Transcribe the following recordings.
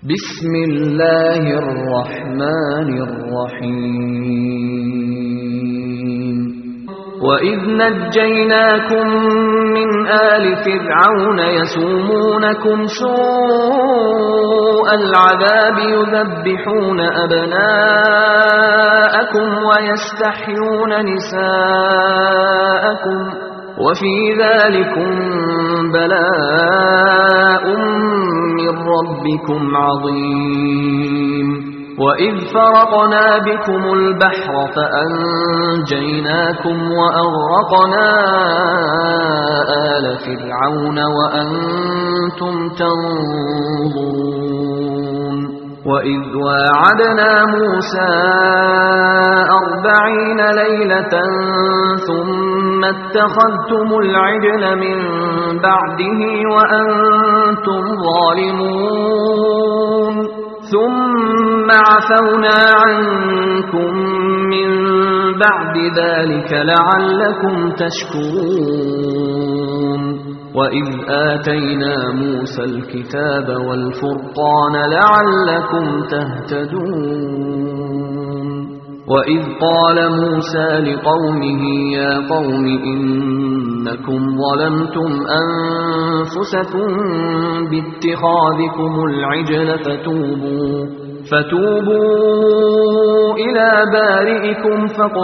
بسم الله الرحمن الرحيم وإذ نجيناكم من آل فرعون يسومونكم سوء العذاب يذبحون أبناءكم ويستحيون نساءكم وفي ذلكم بلاء من ربكم عظيم وإذ فرقنا بكم البحر فأنجيناكم وأغرقنا آل فرعون وأنتم تنظرون وإذ واعدنا موسى أربعين ليلة ثم اتخذتم العجل من بعده وأنتم ظالمون ثم عفونا عنكم من بعد ذلك لعلكم تشكرون وإذ آتينا موسى الكتاب والفرقان لعلكم تهتدون وإذ قال موسى لقومه يا قوم إنكم ظلمتم أنفسكم باتخاذكم العجل فتوبوا فتوبوا إلى بارئكم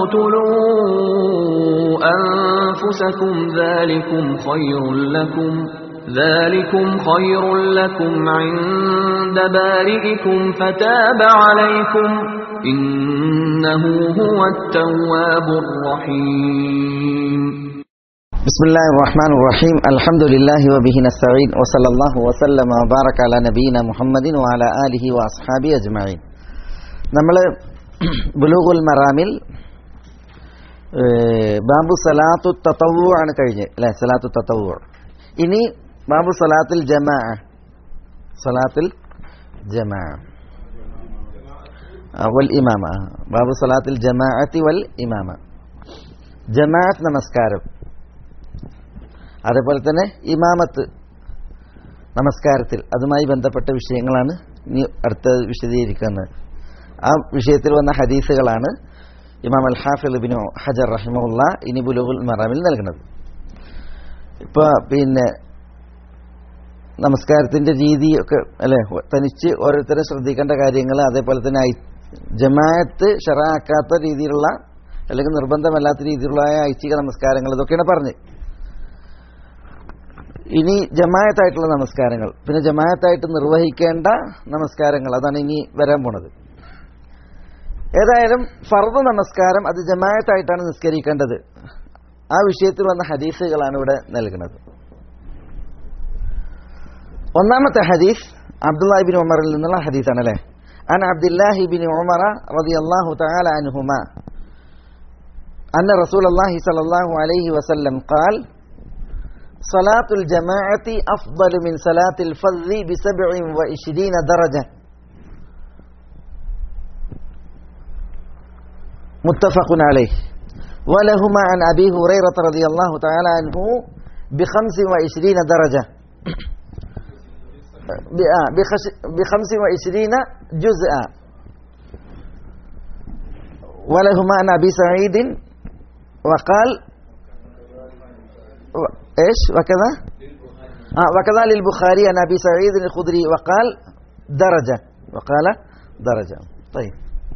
فاقتلوا أنفسكم ذلكم خير لكم ذلكم خير لكم عند بارئكم فتاب عليكم إنه هو التواب الرحيم بسم الله الرحمن الرحيم الحمد لله وبه نستعين وصلى الله وسلم وبارك على نبينا محمد وعلى آله وأصحابه أجمعين നമ്മൾ ബുലൂഗുൽ മറാമിൽ ബാബു സലാത്തു തത്തവു ആണ് കഴിഞ്ഞ് അല്ലെ സലാത്തു തത്തവു ഇനി ബാബു സലാത്തിൽ ജമാ സലാത്തിൽ ജമാ വൽ ഇമാമ ബാബു സലാത്തിൽ ജമാഅത്തി വൽ ഇമാമ ജമാഅത്ത് നമസ്കാരം അതേപോലെ തന്നെ ഇമാമത്ത് നമസ്കാരത്തിൽ അതുമായി ബന്ധപ്പെട്ട വിഷയങ്ങളാണ് ഇനി അടുത്ത വിശദീകരിക്കുന്നത് ആ വിഷയത്തിൽ വന്ന ഹദീസുകളാണ് ഇമാം അൽ ഹാഫിൽ ബിൻ ഹജർ റഹിമുള്ള ഇനി ബുലുഗുൽ മറാമിൽ നൽകുന്നത് ഇപ്പൊ പിന്നെ നമസ്കാരത്തിന്റെ രീതിയൊക്കെ അല്ലെ തനിച്ച് ഓരോരുത്തരും ശ്രദ്ധിക്കേണ്ട കാര്യങ്ങൾ അതേപോലെ തന്നെ ജമാഅത്ത് ഷറാക്കാത്ത രീതിയിലുള്ള അല്ലെങ്കിൽ നിർബന്ധമല്ലാത്ത രീതിയിലുള്ള ഐച്ഛിക നമസ്കാരങ്ങൾ ഇതൊക്കെയാണ് പറഞ്ഞ് ഇനി ജമായത്തായിട്ടുള്ള നമസ്കാരങ്ങൾ പിന്നെ ജമായത്തായിട്ട് നിർവഹിക്കേണ്ട നമസ്കാരങ്ങൾ അതാണ് ഇനി വരാൻ പോണത് ഏതായാലും ഫർദ് നമസ്കാരം അത് ജമായത്തായിട്ടാണ് നിസ്കരിക്കേണ്ടത് ആ വിഷയത്തിൽ വന്ന ഹദീസുകളാണ് ഇവിടെ നൽകുന്നത് ഒന്നാമത്തെ ഹദീസ് അബ്ദുല്ലാഹിബിൻ ഉമറിൽ നിന്നുള്ള ഹദീസാണ് അല്ലേ അൻ അബ്ദുല്ലാഹിബിൻ ഉമറ റളിയല്ലാഹു തആല അൻഹുമാ അന്ന റസൂലുള്ളാഹി സ്വല്ലല്ലാഹു അലൈഹി വസല്ലം ഖാൽ صلاة الجماعة أفضل من صلاة الفذ بسبع وعشرين درجة متفق عليه ولهما عن أبي هريرة رضي الله تعالى عنه بخمس وعشرين درجة بخمس وعشرين جزءا ولهما عن أبي سعيد وقال ايش وكذا آه وكذا للبخاري عن ابي سعيد الخدري وقال درجه وقال درجه طيب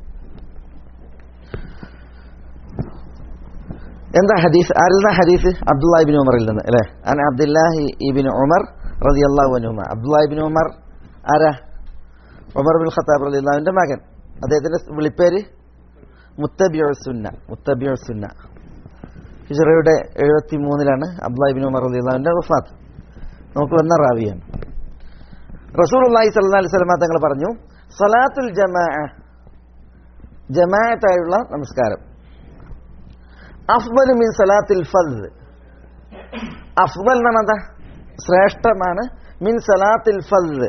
എന്താ ഹദീസ് ആരുടെ ഹദീസ് അബ്ദുല്ലാഹി ഇബിൻ ഉമറിൽ നിന്ന് അല്ലേ അൻ അബ്ദുല്ലാഹി ഇബിൻ ഉമർ റളിയല്ലാഹു അൻഹുമ അബ്ദുല്ലാഹി ഇബിൻ ഉമർ ആരാ ഉമർ ബിൻ ഖത്താബ് റളിയല്ലാഹുവിന്റെ മകൻ അദ്ദേഹത്തിന്റെ വിളിപ്പേര് മുത്തബിഉ സുന്ന മുത്തബിഉ സുന്ന ഹിജറയുടെ എഴുപത്തി മൂന്നിലാണ് അബ്ദുല്ലാഹിബിൻ ഉമർ അലിന്റെ വഫാത്ത് നമുക്ക് വന്ന റാവിയാണ് റസൂൽ അള്ളാഹി സല്ലാ അലൈഹി സ്വലമ തങ്ങൾ പറഞ്ഞു സലാത്തുൽ ജമാ ജമാഅത്തായുള്ള നമസ്കാരം അഫ്ബൽ മിൻ സലാത്തിൽ ഫദ് അഫ്ബൽ എന്നാണ് എന്താ ശ്രേഷ്ഠമാണ് മിൻ സലാത്തിൽ ഫദ്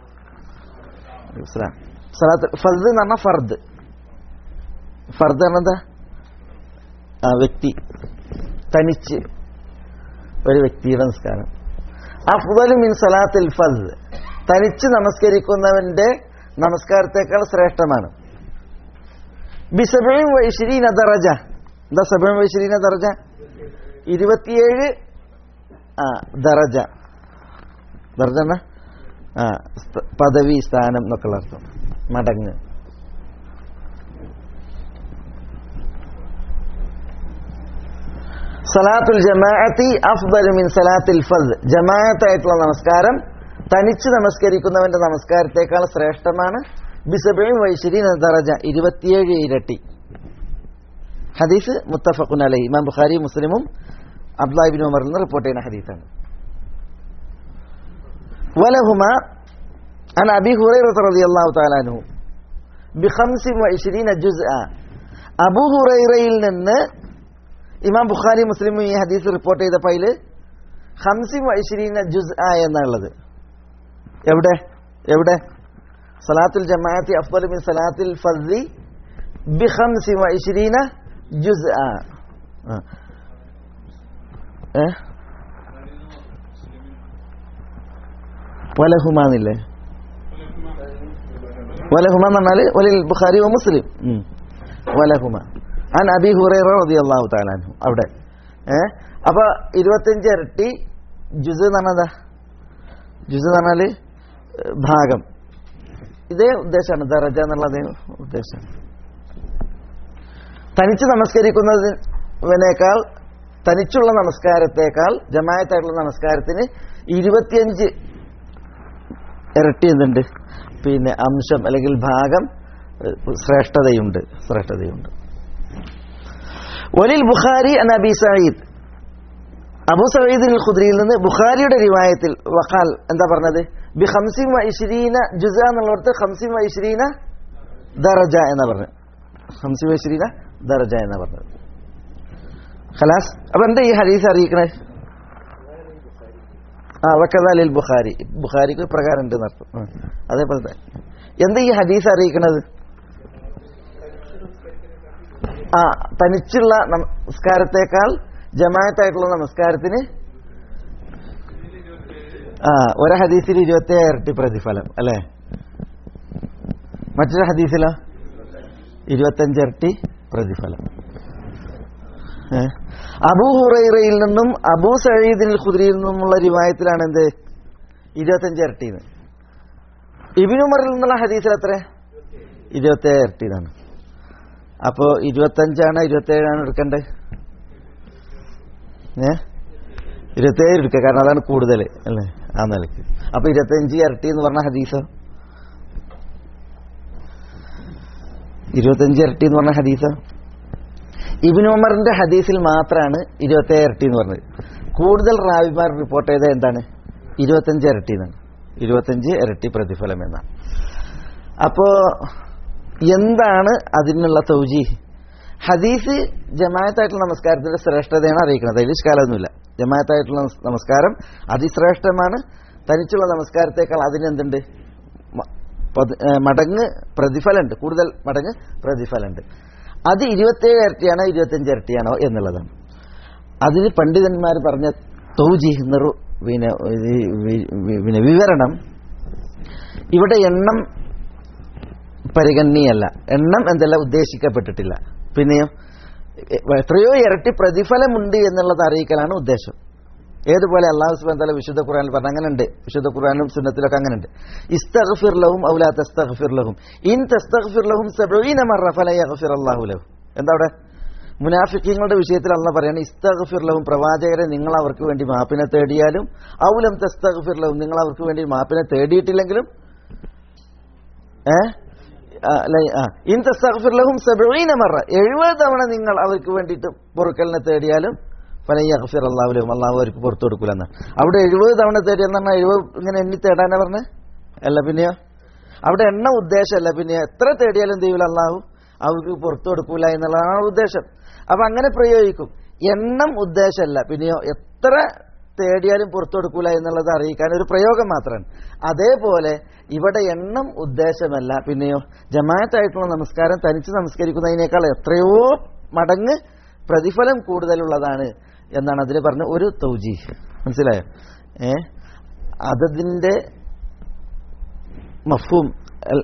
സലാത്ത് ഫദ് എന്ന് പറഞ്ഞാൽ ഫർദ് ഫർദ് പറഞ്ഞെന്താ ആ വ്യക്തി തനിച്ച് ഒരു വ്യക്തിയുടെ നമസ്കാരം അഫ്ദലു മിൻ സലാത്തിൽ ഫസ് തനിച്ച് നമസ്കരിക്കുന്നവന്റെ നമസ്കാരത്തേക്കാൾ ശ്രേഷ്ഠമാണ് ബിസബിൻ വൈശ്രീന ദറജ എന്താ സബിൻ വൈശ്രീന ദറജ ഇരുപത്തിയേഴ് ആ ദറജ ദർജ എന്നാ ആ സ്ത- പദവി സ്ഥാനം എന്നൊക്കെയുള്ള അർത്ഥം മടങ്ങ് സലാത്തുൽ ജമാഅത്തി അഫ്ദലു മിൻ സലാത്തിൽ ഫദ് ജമാഅത്തായിട്ടുള്ള നമസ്കാരം തനിച്ച് നമസ്കരിക്കുന്നവന്റെ നമസ്കാരത്തേക്കാൾ ശ്രേഷ്ഠമാണ് ബിസബിൻ വൈശ്വരീന ദറജ ഇരുപത്തിയേഴ് ഇരട്ടി ഹദീസ് മുത്തഫഖുൻ അലൈ ഇമാം ബുഖാരി മുസ്ലിമും അബ്ദുല്ലാഹിബിൻ ഉമറിൽ നിന്ന് റിപ്പോർട്ട് ചെയ്യുന്ന ഹദീസാണ് ولهما عن أبي هريرة رضي الله تعالى عنه بخمس وعشرين جزءا അബൂ ഹുറൈറയിൽ നിന്ന് ഇമാം ബുഖാരി മുസ്ലിമും ഈ ഹദീസ് റിപ്പോർട്ട് ചെയ്തപ്പോൾ അതിൽ ഹംസിം വൈശ്രീന ജുസ് ആ എന്നുള്ളത് എവിടെ എവിടെ സലാത്തുൽ ജമാഅത്തി അഫ്ദലു മിൻ സലാത്തിൽ ഫദ്ദി ബി ഹംസി വൈശ്രീന ജുസ് ആ ആ. ഏ വലഹുമാന്നില്ലേ വലഹുമ എന്ന് പറഞ്ഞാല് വലിൽ ബുഖാരി വ മുസ്ലിം ഉം. വലഹുമ അൻ അബി ഹുറൈറ റളിയല്ലാഹു തആല അൻഹു അവിടെ ഏ അപ്പൊ ഇരുപത്തിയഞ്ച് ഇരട്ടി ജുസ് എന്ന് പറഞ്ഞതാ ജുസ് എന്ന് പറഞ്ഞാല് ഏ, ഭാഗം ഇതേ ഉദ്ദേശമാണ് ദറജ എന്നുള്ള അതേ ഉദ്ദേശം തനിച്ച് നമസ്കരിക്കുന്നതിനേക്കാൾ തനിച്ചുള്ള നമസ്കാരത്തേക്കാൾ ജമായത്തായിട്ടുള്ള നമസ്കാരത്തിന് ഇരുപത്തിയഞ്ച് ഇരട്ടി എന്തുണ്ട് പിന്നെ അംശം അല്ലെങ്കിൽ ഭാഗം ഏഹ്, ശ്രേഷ്ഠതയുണ്ട് ശ്രേഷ്ഠതയുണ്ട് വലിൽ ബുഖാരി അൻ അബി സയ്യിദ് അബു സയ്യിദ് അൽ ഖുദ്രിയിൽ നിന്ന് ബുഖാരിയുടെ റിവായത്തിൽ വഖാൽ എന്താ പറഞ്ഞത് ബി ഹംസിൻ വ ഇശ്രീന ജുസ എന്നുള്ളിടത്ത് ഹംസിൻ വ ഇശ്രീന ദറജ എന്നാ പറഞ്ഞത് ഹംസിൻ വ ഇശ്രീന ദറജ എന്നാ പറഞ്ഞത് ഖലാസ് അപ്പൊ എന്താ ഈ ഹദീസ് അറിയിക്കണേ ആ വക്കതാലിൽ ബുഖാരി ബുഖാരിക്ക് പ്രകാരം ഉണ്ട് നടത്തും അതേപോലെ തന്നെ എന്താ ഈ ഹദീസ് അറിയിക്കണത് ആ തനിച്ചുള്ള നമസ്കാരത്തെക്കാൾ ജമാഅത്തായിട്ടുള്ള നമസ്കാരത്തിന് ആ ഒരു ഹദീസിൽ ഇരുപത്തി ഇരട്ടി പ്രതിഫലം അല്ലേ മറ്റൊരു ഹദീസിലോ ഇരുപത്തഞ്ച് ഇരട്ടി പ്രതിഫലം ഏ? അബൂ ഹുറൈറയിൽ നിന്നും അബൂ സയ്യിദിൻ ഖുദ്രിയിൽ നിന്നുമുള്ള റിവായത്തിലാണ് എന്ത് ഇരുപത്തഞ്ച് ഇരട്ടിന്ന് ഇബിനുമറിൽ നിന്നുള്ള ഹദീസിൽ എത്ര ഇരുപത്തേഴ് ഇരട്ടിന്നാണ് അപ്പോ ഇരുപത്തഞ്ചാണ് ഇരുപത്തേഴാണ് എടുക്കേണ്ടത് ഏ ഇരുപത്തേഴ് എടുക്കുക കാരണം അതാണ് കൂടുതൽ അല്ലേ ആ നിലയ്ക്ക് അപ്പൊ ഇരുപത്തഞ്ച് ഇരട്ടി എന്ന് പറഞ്ഞ ഹദീസോ ഇരുപത്തഞ്ച് ഇരട്ടി എന്ന് പറഞ്ഞ ഹദീസോ ഇബിൻ ഉമറിന്റെ ഹദീസിൽ മാത്രമാണ് ഇരുപത്തേഴ് ഇരട്ടി എന്ന് പറഞ്ഞത് കൂടുതൽ റാവിമാർ റിപ്പോർട്ട് ചെയ്ത എന്താണ് ഇരുപത്തഞ്ച് ഇരട്ടി എന്നാണ് ഇരുപത്തഞ്ച് ഇരട്ടി പ്രതിഫലം എന്നാണ് അപ്പോ എന്താണ് അതിനുള്ള തൗജി ഹദീസ് ജമായത്തായിട്ടുള്ള നമസ്കാരത്തിന്റെ ശ്രേഷ്ഠതയാണ് അറിയിക്കുന്നത് അതിൽ ശകാലമൊന്നുമില്ല ജമായത്തായിട്ടുള്ള നമസ്കാരം അതിശ്രേഷ്ഠമാണ് തനിച്ചുള്ള നമസ്കാരത്തേക്കാൾ അതിനെന്തുണ്ട് മ- പത്- ഏ, മടങ്ങ് പ്രതിഫലമുണ്ട് കൂടുതൽ മടങ്ങ് പ്രതിഫലമുണ്ട് അത് ഇരുപത്തേഴ് ഇരട്ടിയാണോ ഇരുപത്തഞ്ച് ഇരട്ടിയാണോ എന്നുള്ളതാണ് അതിന് പണ്ഡിതന്മാർ പറഞ്ഞ തൗജി നിറു പിന്നെ ഈ വി- വി- പിന്നെ വിവരണം ഇവിടെ എണ്ണം പരിഗണനീയല്ല എണ്ണം എന്തല്ല ഉദ്ദേശിക്കപ്പെട്ടിട്ടില്ല പിന്നെയോ എ- എത്രയോ ഇരട്ടി പ്രതിഫലമുണ്ട് എന്നുള്ളത് അറിയിക്കലാണ് ഉദ്ദേശം ഏതുപോലെ അള്ളാഹു സുബ്ഹാനഹു വതആല വിശുദ്ധ ഖുർആനിൽ പറഞ്ഞ അങ്ങനെ ഉണ്ട് വിശുദ്ധ ഖുർആനും സുന്നത്തിലൊക്കെ അങ്ങനെ ഉണ്ട് ഇസ്തഗ്ഫിർ ലഹും ഔ ലാ തസ്തഗ്ഫിർ ലഹും ഇൻ തസ്തഗ്ഫിർ ലഹും 70 മറ ഫല യഗ്ഫിർ അല്ലാഹു ലഹും എന്താ അവിടെ മുനാഫിക്കീങ്ങളുടെ വിഷയത്തിൽ അള്ള പറയാണ് ഇസ്തഗ്ഫിർ ലഹും പ്രവാചകരെ നിങ്ങൾ അവർക്ക് വേണ്ടി മാപ്പിനെ തേടിയാലും ഔലം തസ്തഗ്ഫിർ ലഹും നിങ്ങൾ അവർക്ക് വേണ്ടി മാപ്പിനെ തേടിയിട്ടില്ലെങ്കിലും ഏ ആ, ലൈ- ആ. ഇൻ തസ്തഗ്ഫിർ ലഹും 70 മറ 70 തവണ നിങ്ങൾ അവർക്ക് വേണ്ടിയിട്ട് പൊറുക്കലിനെ തേടിയാലും ഫലയ്യഫിർ അള്ളാഹു ലഹും അള്ളാഹു അവർക്ക് പുറത്തു കൊടുക്കൂലെന്ന് അവിടെ എഴുപത് തവണ തേടിയെന്ന് പറഞ്ഞാൽ എഴുപത് ഇങ്ങനെ എണ്ണി തേടാനാ പറഞ്ഞേ അല്ല പിന്നെയോ അവിടെ എണ്ണ ഉദ്ദേശമല്ല പിന്നെ എത്ര തേടിയാലും എന്ത് ചെയ്യൂല അള്ളാഹു അവർക്ക് പുറത്തു കൊടുക്കൂല എന്നുള്ളതാണ് ഉദ്ദേശം അപ്പൊ അങ്ങനെ പ്രയോഗിക്കും എണ്ണം ഉദ്ദേശമല്ല പിന്നെയോ എത്ര തേടിയാലും പുറത്തു കൊടുക്കൂല എന്നുള്ളത് അറിയിക്കാൻ ഒരു പ്രയോഗം മാത്രമാണ് അതേപോലെ ഇവിടെ എണ്ണം ഉദ്ദേശമല്ല പിന്നെയോ ജമാഅത്തായിട്ടുള്ള നമസ്കാരം തനിച്ച് നമസ്കരിക്കുന്നതിനേക്കാൾ എത്രയോ മടങ്ങ് പ്രതിഫലം കൂടുതലുള്ളതാണ് എന്നാണ് അതിൽ പറഞ്ഞ ഒരു തൗജി മനസ്സിലായോ ഏ അതതിൻ്റെ മഫൂം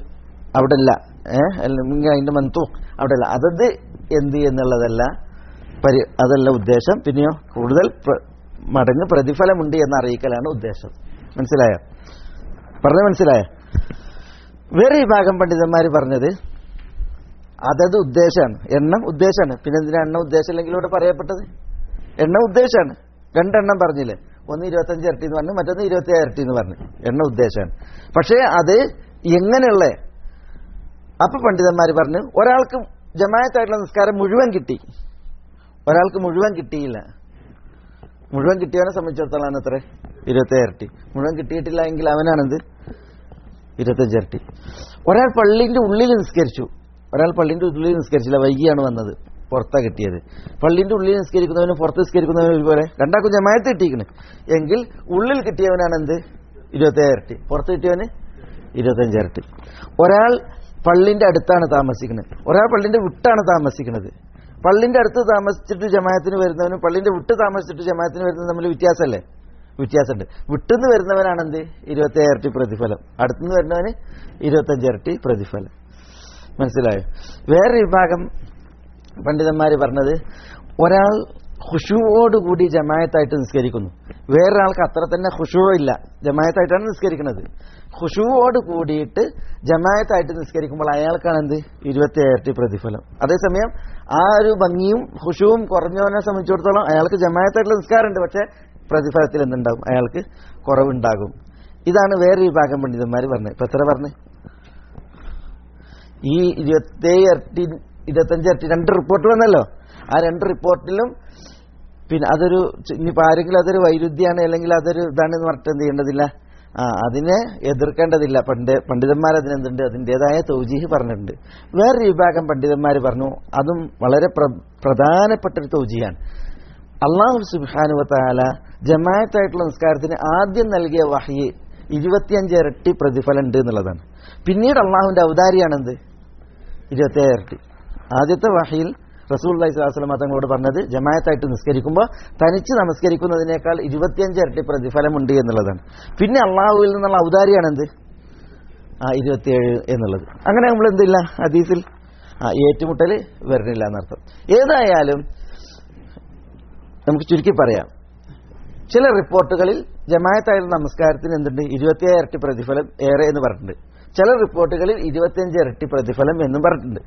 അവിടെ അല്ല ഏഹ് അല്ലെങ്കിൽ അതിന്റെ മന്തു അവിടെ അല്ല അതത് എന്ത് എന്നുള്ളതല്ല പരി അതല്ല ഉദ്ദേശം പിന്നെയോ കൂടുതൽ പ്ര- മടങ്ങ് പ്രതിഫലമുണ്ട് എന്ന് അറിയിക്കലാണ് ഉദ്ദേശം മനസ്സിലായോ പറഞ്ഞത് മനസ്സിലായോ വേറെ വിഭാഗം പണ്ഡിതന്മാർ പറഞ്ഞത് അതത് ഉദ്ദേശമാണ് എണ്ണം ഉദ്ദേശമാണ് പിന്നെ എന്തിനാ എണ്ണം ഉദ്ദേശം അല്ലെങ്കിൽ ഇവിടെ പറയപ്പെട്ടത് എണ്ണം ഉദ്ദേശമാണ് രണ്ടെണ്ണം പറഞ്ഞില്ലേ ഒന്ന് ഇരുപത്തഞ്ച് ഇരട്ടി എന്ന് പറഞ്ഞു മറ്റൊന്ന് ഇരുപത്തി ഇരട്ടി എന്ന് പറഞ്ഞു എണ്ണ ഉദ്ദേശമാണ് പക്ഷേ അത് എങ്ങനെയുള്ള അപ്പൊ പണ്ഡിതന്മാർ പറഞ്ഞു ഒരാൾക്ക് ജമായത്തായിട്ടുള്ള നിസ്കാരം മുഴുവൻ കിട്ടി ഒരാൾക്ക് മുഴുവൻ കിട്ടിയില്ല മുഴുവൻ കിട്ടിയവനെ സംബന്ധിച്ചിടത്തോളം എത്ര ഇരുപത്തി ഇരട്ടി മുഴുവൻ കിട്ടിയിട്ടില്ല എങ്കിൽ അവനാണെന്ത് ഇരുപത്തഞ്ച് ഇരട്ടി ഒരാൾ പള്ളിന്റെ ഉള്ളിൽ നിസ്കരിച്ചു ഒരാൾ പള്ളിന്റെ ഉള്ളിൽ നിസ്കരിച്ചില്ല വൈകിയാണ് വന്നത് പുറത്താ കിട്ടിയത് പള്ളിന്റെ ഉള്ളിൽ നിസ്കരിക്കുന്നവനും പുറത്ത് നിസ്കരിക്കുന്നവനും ഒരുപോലെ രണ്ടാക്കും ജമായത്ത് കിട്ടിയിരിക്കണ് എങ്കിൽ ഉള്ളിൽ കിട്ടിയവനാണ് എന്ത് ഇരുപത്തേഴ് ഇരട്ടി പുറത്ത് കിട്ടിയവന് ഇരുപത്തഞ്ച് ഇരട്ടി ഒരാൾ പള്ളിന്റെ അടുത്താണ് താമസിക്കുന്നത് ഒരാൾ പള്ളിന്റെ വിട്ടാണ് താമസിക്കുന്നത് പള്ളിന്റെ അടുത്ത് താമസിച്ചിട്ട് ജമായത്തിന് വരുന്നവനും പള്ളിന്റെ വിട്ട് താമസിച്ചിട്ട് ജമായത്തിന് വരുന്നതും തമ്മിൽ വ്യത്യാസമല്ലേ വ്യത്യാസമുണ്ട് വിട്ടുനിന്ന് വരുന്നവനാണ് എന്ത് ഇരുപത്തേഴ് ഇരട്ടി പ്രതിഫലം അടുത്തുനിന്ന് വരുന്നവന് ഇരുപത്തഞ്ച് ഇരട്ടി പ്രതിഫലം മനസ്സിലായോ വേറെ വിഭാഗം പണ്ഡിതന്മാർ പറഞ്ഞത് ഒരാൾ ഖുഷുവോടുകൂടി ജമായത്തായിട്ട് നിസ്കരിക്കുന്നു വേറൊരാൾക്ക് അത്ര തന്നെ ഖുഷുവോ ഇല്ല ജമായത്തായിട്ടാണ് നിസ്കരിക്കുന്നത് ഖുഷുവോട് കൂടിയിട്ട് ജമായത്തായിട്ട് നിസ്കരിക്കുമ്പോൾ അയാൾക്കാണ് എന്ത് ഇരുപത്തി ഇരട്ടി പ്രതിഫലം അതേസമയം ആ ഒരു ഭംഗിയും ഖുഷുവും കുറഞ്ഞവനെ സംബന്ധിച്ചിടത്തോളം അയാൾക്ക് ജമായത്തായിട്ടുള്ള നിസ്കാരമുണ്ട് പക്ഷേ പ്രതിഫലത്തിൽ എന്തുണ്ടാകും അയാൾക്ക് കുറവുണ്ടാകും ഇതാണ് വേറെ വിഭാഗം പണ്ഡിതന്മാർ പറഞ്ഞത് ഇപ്പൊ എത്ര പറഞ്ഞു ഈ ഇരുപത്തേഴ് ഇരട്ടി ഇരുപത്തഞ്ച് ഇരട്ടി രണ്ട് റിപ്പോർട്ട് വന്നല്ലോ ആ രണ്ട് റിപ്പോർട്ടിലും പിന്നെ അതൊരു ചെ- ഇനിയിപ്പോ ആരെങ്കിലും അതൊരു വൈരുദ്ധ്യമാണ് അല്ലെങ്കിൽ അതൊരു ഇതാണെന്ന് പറഞ്ഞിട്ട് എന്ത് ചെയ്യേണ്ടതില്ല ആ അതിനെ എതിർക്കേണ്ടതില്ല പണ്ട് പണ്ഡിതന്മാർ അതിനെന്തുണ്ട് അതിൻ്റെതായ തൗജീഹ് പറഞ്ഞിട്ടുണ്ട് വേറൊരു വിഭാഗം പണ്ഡിതന്മാർ പറഞ്ഞു അതും വളരെ പ്ര- പ്രധാനപ്പെട്ട ഒരു തൗജീഹാണ് അള്ളാഹു സുബാനുവത്താല ജമായത്തായിട്ടുള്ള നിസ്കാരത്തിന് ആദ്യം നൽകിയ വഹി ഇരുപത്തിയഞ്ച് ഇരട്ടി പ്രതിഫലം ഉണ്ട് എന്നുള്ളതാണ് പിന്നീട് അള്ളാഹുവിന്റെ ഔദാരിയാണെന്ത് ഇരുപത്തിയേഴ് ഇരട്ടി ആദ്യത്തെ വഹിയിൽ റസൂൽ അലൈഹി സ്വലാസ്ലം തങ്ങളോട് പറഞ്ഞത് ജമായത്തായിട്ട് നിസ്കരിക്കുമ്പോൾ തനിച്ച് നമസ്കരിക്കുന്നതിനേക്കാൾ ഇരുപത്തിയഞ്ച് ഇരട്ടി പ്രതിഫലമുണ്ട് എന്നുള്ളതാണ് പിന്നെ അള്ളാഹുവിൽ നിന്നുള്ള ഔദാരിയാണെന്ത് ആ ഇരുപത്തിയേഴ് എന്നുള്ളത് അങ്ങനെ നമ്മൾ എന്തില്ല ഹദീസിൽ ആ ഏറ്റുമുട്ടൽ വരുന്നില്ല എന്നർത്ഥം ഏതായാലും നമുക്ക് ചുരുക്കി പറയാം ചില റിപ്പോർട്ടുകളിൽ ജമായത്തായുള്ള നമസ്കാരത്തിന് എന്തുണ്ട് ഇരുപത്തിയേഴ് ഇരട്ടി പ്രതിഫലം ഏറെ എന്ന് പറഞ്ഞിട്ടുണ്ട് ചില റിപ്പോർട്ടുകളിൽ ഇരുപത്തിയഞ്ച് ഇരട്ടി പ്രതിഫലം എന്നും പറഞ്ഞിട്ടുണ്ട്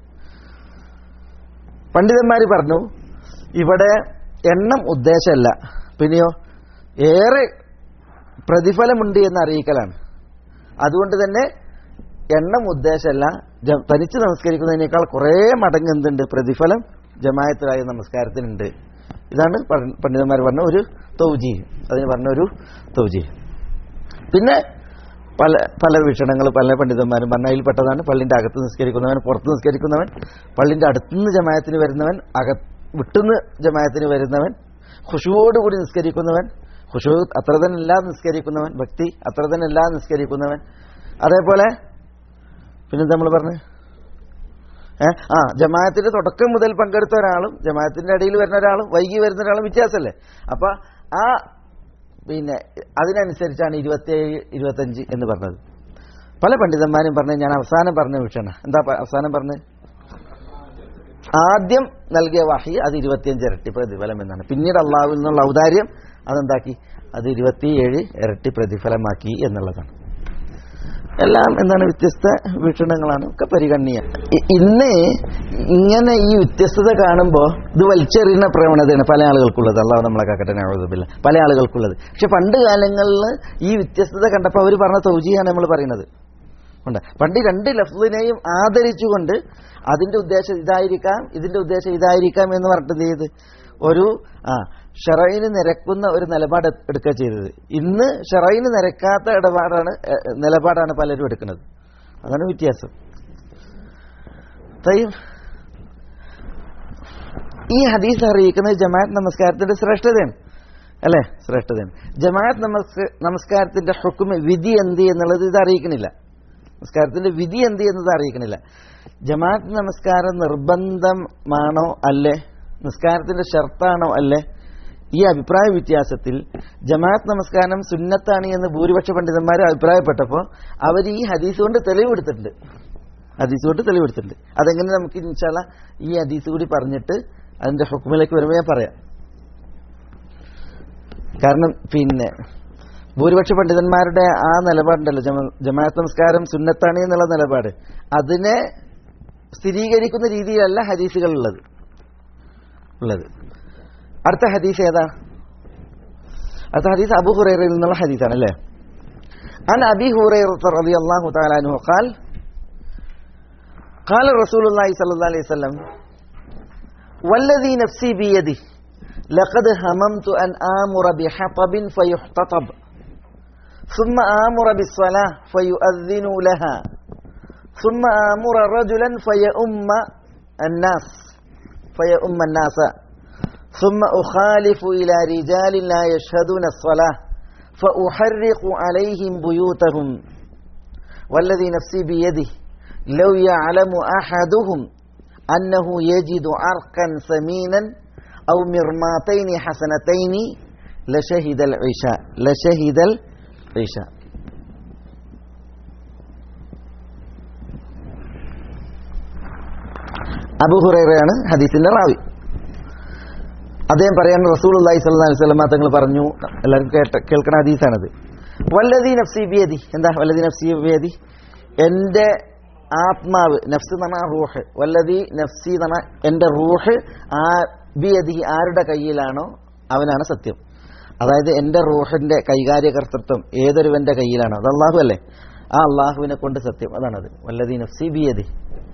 പണ്ഡിതന്മാർ പറഞ്ഞു ഇവിടെ എണ്ണം ഉദ്ദേശമല്ല പിന്നെയോ ഏറെ പ്രതിഫലമുണ്ട് എന്ന് അറിയിക്കലാണ് അതുകൊണ്ട് തന്നെ എണ്ണം ഉദ്ദേശമല്ല ജ- തനിച്ച് നമസ്കരിക്കുന്നതിനേക്കാൾ കുറേ മടങ്ങ് എന്തുണ്ട് പ്രതിഫലം ജമായത്തിലായ നമസ്കാരത്തിനുണ്ട് ഇതാണ് പണ്ഡിതന്മാർ പണ്ഡിതന്മാർ പറഞ്ഞ ഒരു തൗജി അതിന് പറഞ്ഞ ഒരു തൗജി പിന്നെ പല പല വീക്ഷണങ്ങൾ പല പണ്ഡിതന്മാരും പറഞ്ഞ അതിൽപ്പെട്ടതാണ് പള്ളിന്റെ അകത്ത് നിസ്കരിക്കുന്നവൻ പുറത്ത് നിസ്കരിക്കുന്നവൻ പള്ളിന്റെ അടുത്തുനിന്ന് ജമായത്തിന് വരുന്നവൻ അക വിട്ടുനിന്ന് ജമായത്തിന് വരുന്നവൻ ഖുഷുവോടുകൂടി നിസ്കരിക്കുന്നവൻ ഖുഷു അത്ര തന്നെ എല്ലാം നിസ്കരിക്കുന്നവൻ ഭക്തി അത്ര തന്നെ എല്ലാം നിസ്കരിക്കുന്നവൻ അതേപോലെ പിന്നെ നമ്മൾ പറഞ്ഞു ഏ ആ ജമാഅത്തിന്റെ തുടക്കം മുതൽ പങ്കെടുത്ത ഒരാളും ജമാഅത്തിന്റെ ഇടയിൽ വരുന്ന ഒരാളും വൈകി വരുന്ന ഒരാളും വ്യത്യാസമല്ലേ അപ്പൊ ആ പിന്നെ അതിനനുസരിച്ചാണ് ഇരുപത്തിയേഴ് ഇരുപത്തഞ്ച് എന്ന് പറഞ്ഞത് പല പണ്ഡിതന്മാരും പറഞ്ഞ് ഞാൻ അവസാനം പറഞ്ഞ വിഷയമാണ് എന്താ പ- അവസാനം പറഞ്ഞ് ആദ്യം നൽകിയ വഹി അത് ഇരുപത്തിയഞ്ച് ഇരട്ടി പ്രതിഫലം എന്നാണ് പിന്നീട് അള്ളാഹുവിൽ നിന്നുള്ള ഔദാര്യം അതെന്താക്കി അത് ഇരുപത്തിയേഴ് ഇരട്ടി പ്രതിഫലമാക്കി എന്നുള്ളതാണ് എല്ലാം എന്താണ് വ്യത്യസ്ത വീക്ഷണങ്ങളാണ് ഒക്കെ പരിഗണനീയ ഇ- ഇന്ന് ഇങ്ങനെ ഈ വ്യത്യസ്തത കാണുമ്പോൾ ഇത് വലിച്ചെറിയുന്ന പ്രവണതയാണ് പല ആളുകൾക്കുള്ളത് അള്ളാഹു നമ്മളെ കാക്കട്ടെ നഴുതുമില്ല പല ആളുകൾക്കുള്ളത് പക്ഷെ പണ്ട് കാലങ്ങളിൽ ഈ വ്യത്യസ്തത കണ്ടപ്പോൾ അവർ പറഞ്ഞ തൗജിയാണ് നമ്മൾ പറയുന്നത് ഉണ്ട് പണ്ട് ഈ രണ്ട് ലഫ്ലിനെയും ആദരിച്ചുകൊണ്ട് അതിന്റെ ഉദ്ദേശം ഇതായിരിക്കാം ഇതിന്റെ ഉദ്ദേശം ഇതായിരിക്കാം എന്ന് പറഞ്ഞിട്ട് എന്ത് ചെയ്ത് ഒരു ആ ഷറൈന് നിരക്കുന്ന ഒരു നിലപാട് എടുക്കുക ചെയ്തത് ഇന്ന് ഷറൈന് നിരക്കാത്ത ഇടപാടാണ് എ, എ, നിലപാടാണ് പലരും എടുക്കുന്നത് അതാണ് വ്യത്യാസം തയ്യം. ഈ ഹദീസ് അറിയിക്കുന്നത് ജമാഅത്ത് നമസ്കാരത്തിന്റെ ശ്രേഷ്ഠതയാണ് അല്ലേ ശ്രേഷ്ഠതയാണ് ജമാഅത്ത് നമസ്ക നമസ്കാരത്തിന്റെ ഹുക്കുമ വിധി എന്ത് എന്നുള്ളത് ഇത് അറിയിക്കണില്ല നമസ്കാരത്തിന്റെ വിധി എന്ത് എന്നത് അറിയിക്കണില്ല ജമാഅത്ത് നമസ്കാരം നിർബന്ധമാണോ അല്ലേ നിസ്കാരത്തിന്റെ ഷർത്താണോ അല്ലേ ഈ അഭിപ്രായ വ്യത്യാസത്തിൽ ജമാഅത്ത് നമസ്കാരം സുന്നത്താണ് എന്ന് ഭൂരിപക്ഷ പണ്ഡിതന്മാർ അഭിപ്രായപ്പെട്ടപ്പോൾ അവർ ഈ ഹദീസ് കൊണ്ട് തെളിവെടുത്തിട്ടുണ്ട് ഹദീസ് കൊണ്ട് തെളിവെടുത്തിട്ടുണ്ട് അതെങ്ങനെ നമുക്ക് ഇൻഷാല്ല ഈ ഹദീസ് കൂടി പറഞ്ഞിട്ട് അതിന്റെ ഹുക്കുമിലേക്ക് വരുമ്പോൾ ഞാൻ പറയാം കാരണം പിന്നെ ഭൂരിപക്ഷ പണ്ഡിതന്മാരുടെ ആ നിലപാടുണ്ടല്ലോ ജമ- ജമാഅത്ത് നമസ്കാരം സുന്നത്താണ് എന്നുള്ള നിലപാട് അതിനെ സ്ഥിരീകരിക്കുന്ന രീതിയിലല്ല ഹദീസുകൾ ഉള്ളത് ഉള്ളത് അടുത്ത ഹദീസ് ഏതാ അടുത്ത ഹദീസ് അബു ഹുറൈറയിൽ നിന്നുള്ള ഹദീസാണ് അല്ലേ عن أبي هريرة رضي الله تعالى عنه قال قال رسول الله صلى الله عليه وسلم والذي نفسي بيده لقد هممت أن آمر بحطب فيحتطب ثم آمر بالصلاة فيؤذن لها ثم آمر رجلا فيؤم الناس فيؤم الناس ثم أخالف إلى رجال لا يشهدون الصلاة فأحرق عليهم بيوتهم والذي نفسي بيده لو يعلم أحدهم أنه يجد عرقا ثمينا أو مرماتين حسنتين لشهد العشاء لشهد العشاء അബു ഹുറൈറയാണ് ഹദീസിന്റെ റാവി അദ്ദേഹം പറയാണ് റസൂൽ അള്ളാഹി സ്വല്ലല്ലാഹി അലൈഹി വസല്ലം തങ്ങൾ പറഞ്ഞു എല്ലാവർക്കും കേട്ട കേൾക്കണ ഹദീസാണത് വല്ലദി നഫ്സി ബിയദി എന്താ വല്ലദി നഫ്സി ബിയദി എൻ്റെ ആത്മാവ് നഫ്സ് എന്ന് പറഞ്ഞാൽ റൂഹ് വല്ലദി നഫ്സി എന്ന് പറഞ്ഞാൽ എൻ്റെ റൂഹ് ആ ബിയദി ആരുടെ കയ്യിലാണോ അവനാണ് സത്യം അതായത് എൻ്റെ റൂഹിന്റെ കൈകാര്യകർത്തൃത്വം ഏതൊരുവന്റെ കയ്യിലാണോ അത് അള്ളാഹു അല്ലേ ആ അള്ളാഹുവിനെ കൊണ്ട് സത്യം അതാണത് വല്ലദി നഫ്സി ബിയദി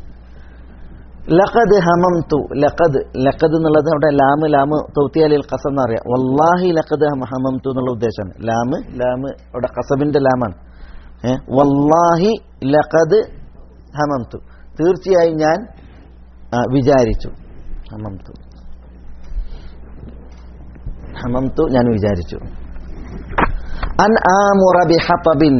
ലഖദ് ഹമംതു ലഖദ് ലഖദ് എന്നുള്ളത് അവിടെ ലാമ് ലാമ് തൗത്തിയാലിൽ ഖസം എന്ന് പറയാം വല്ലാഹി ലഖദ് ഹമ- ഹമംതു എന്നുള്ള ഉദ്ദേശമാണ് ലാമ് ലാമ് അവിടെ ഖസബിന്റെ ലാമാണ് ഏ വല്ലാഹി ലഖദ് ഹമംതു തീർച്ചയായും ഞാൻ ആ, വിചാരിച്ചു ഹമംതു ഹമംതു ഞാൻ വിചാരിച്ചു അൻ ആമുറ ബിഹതബിൻ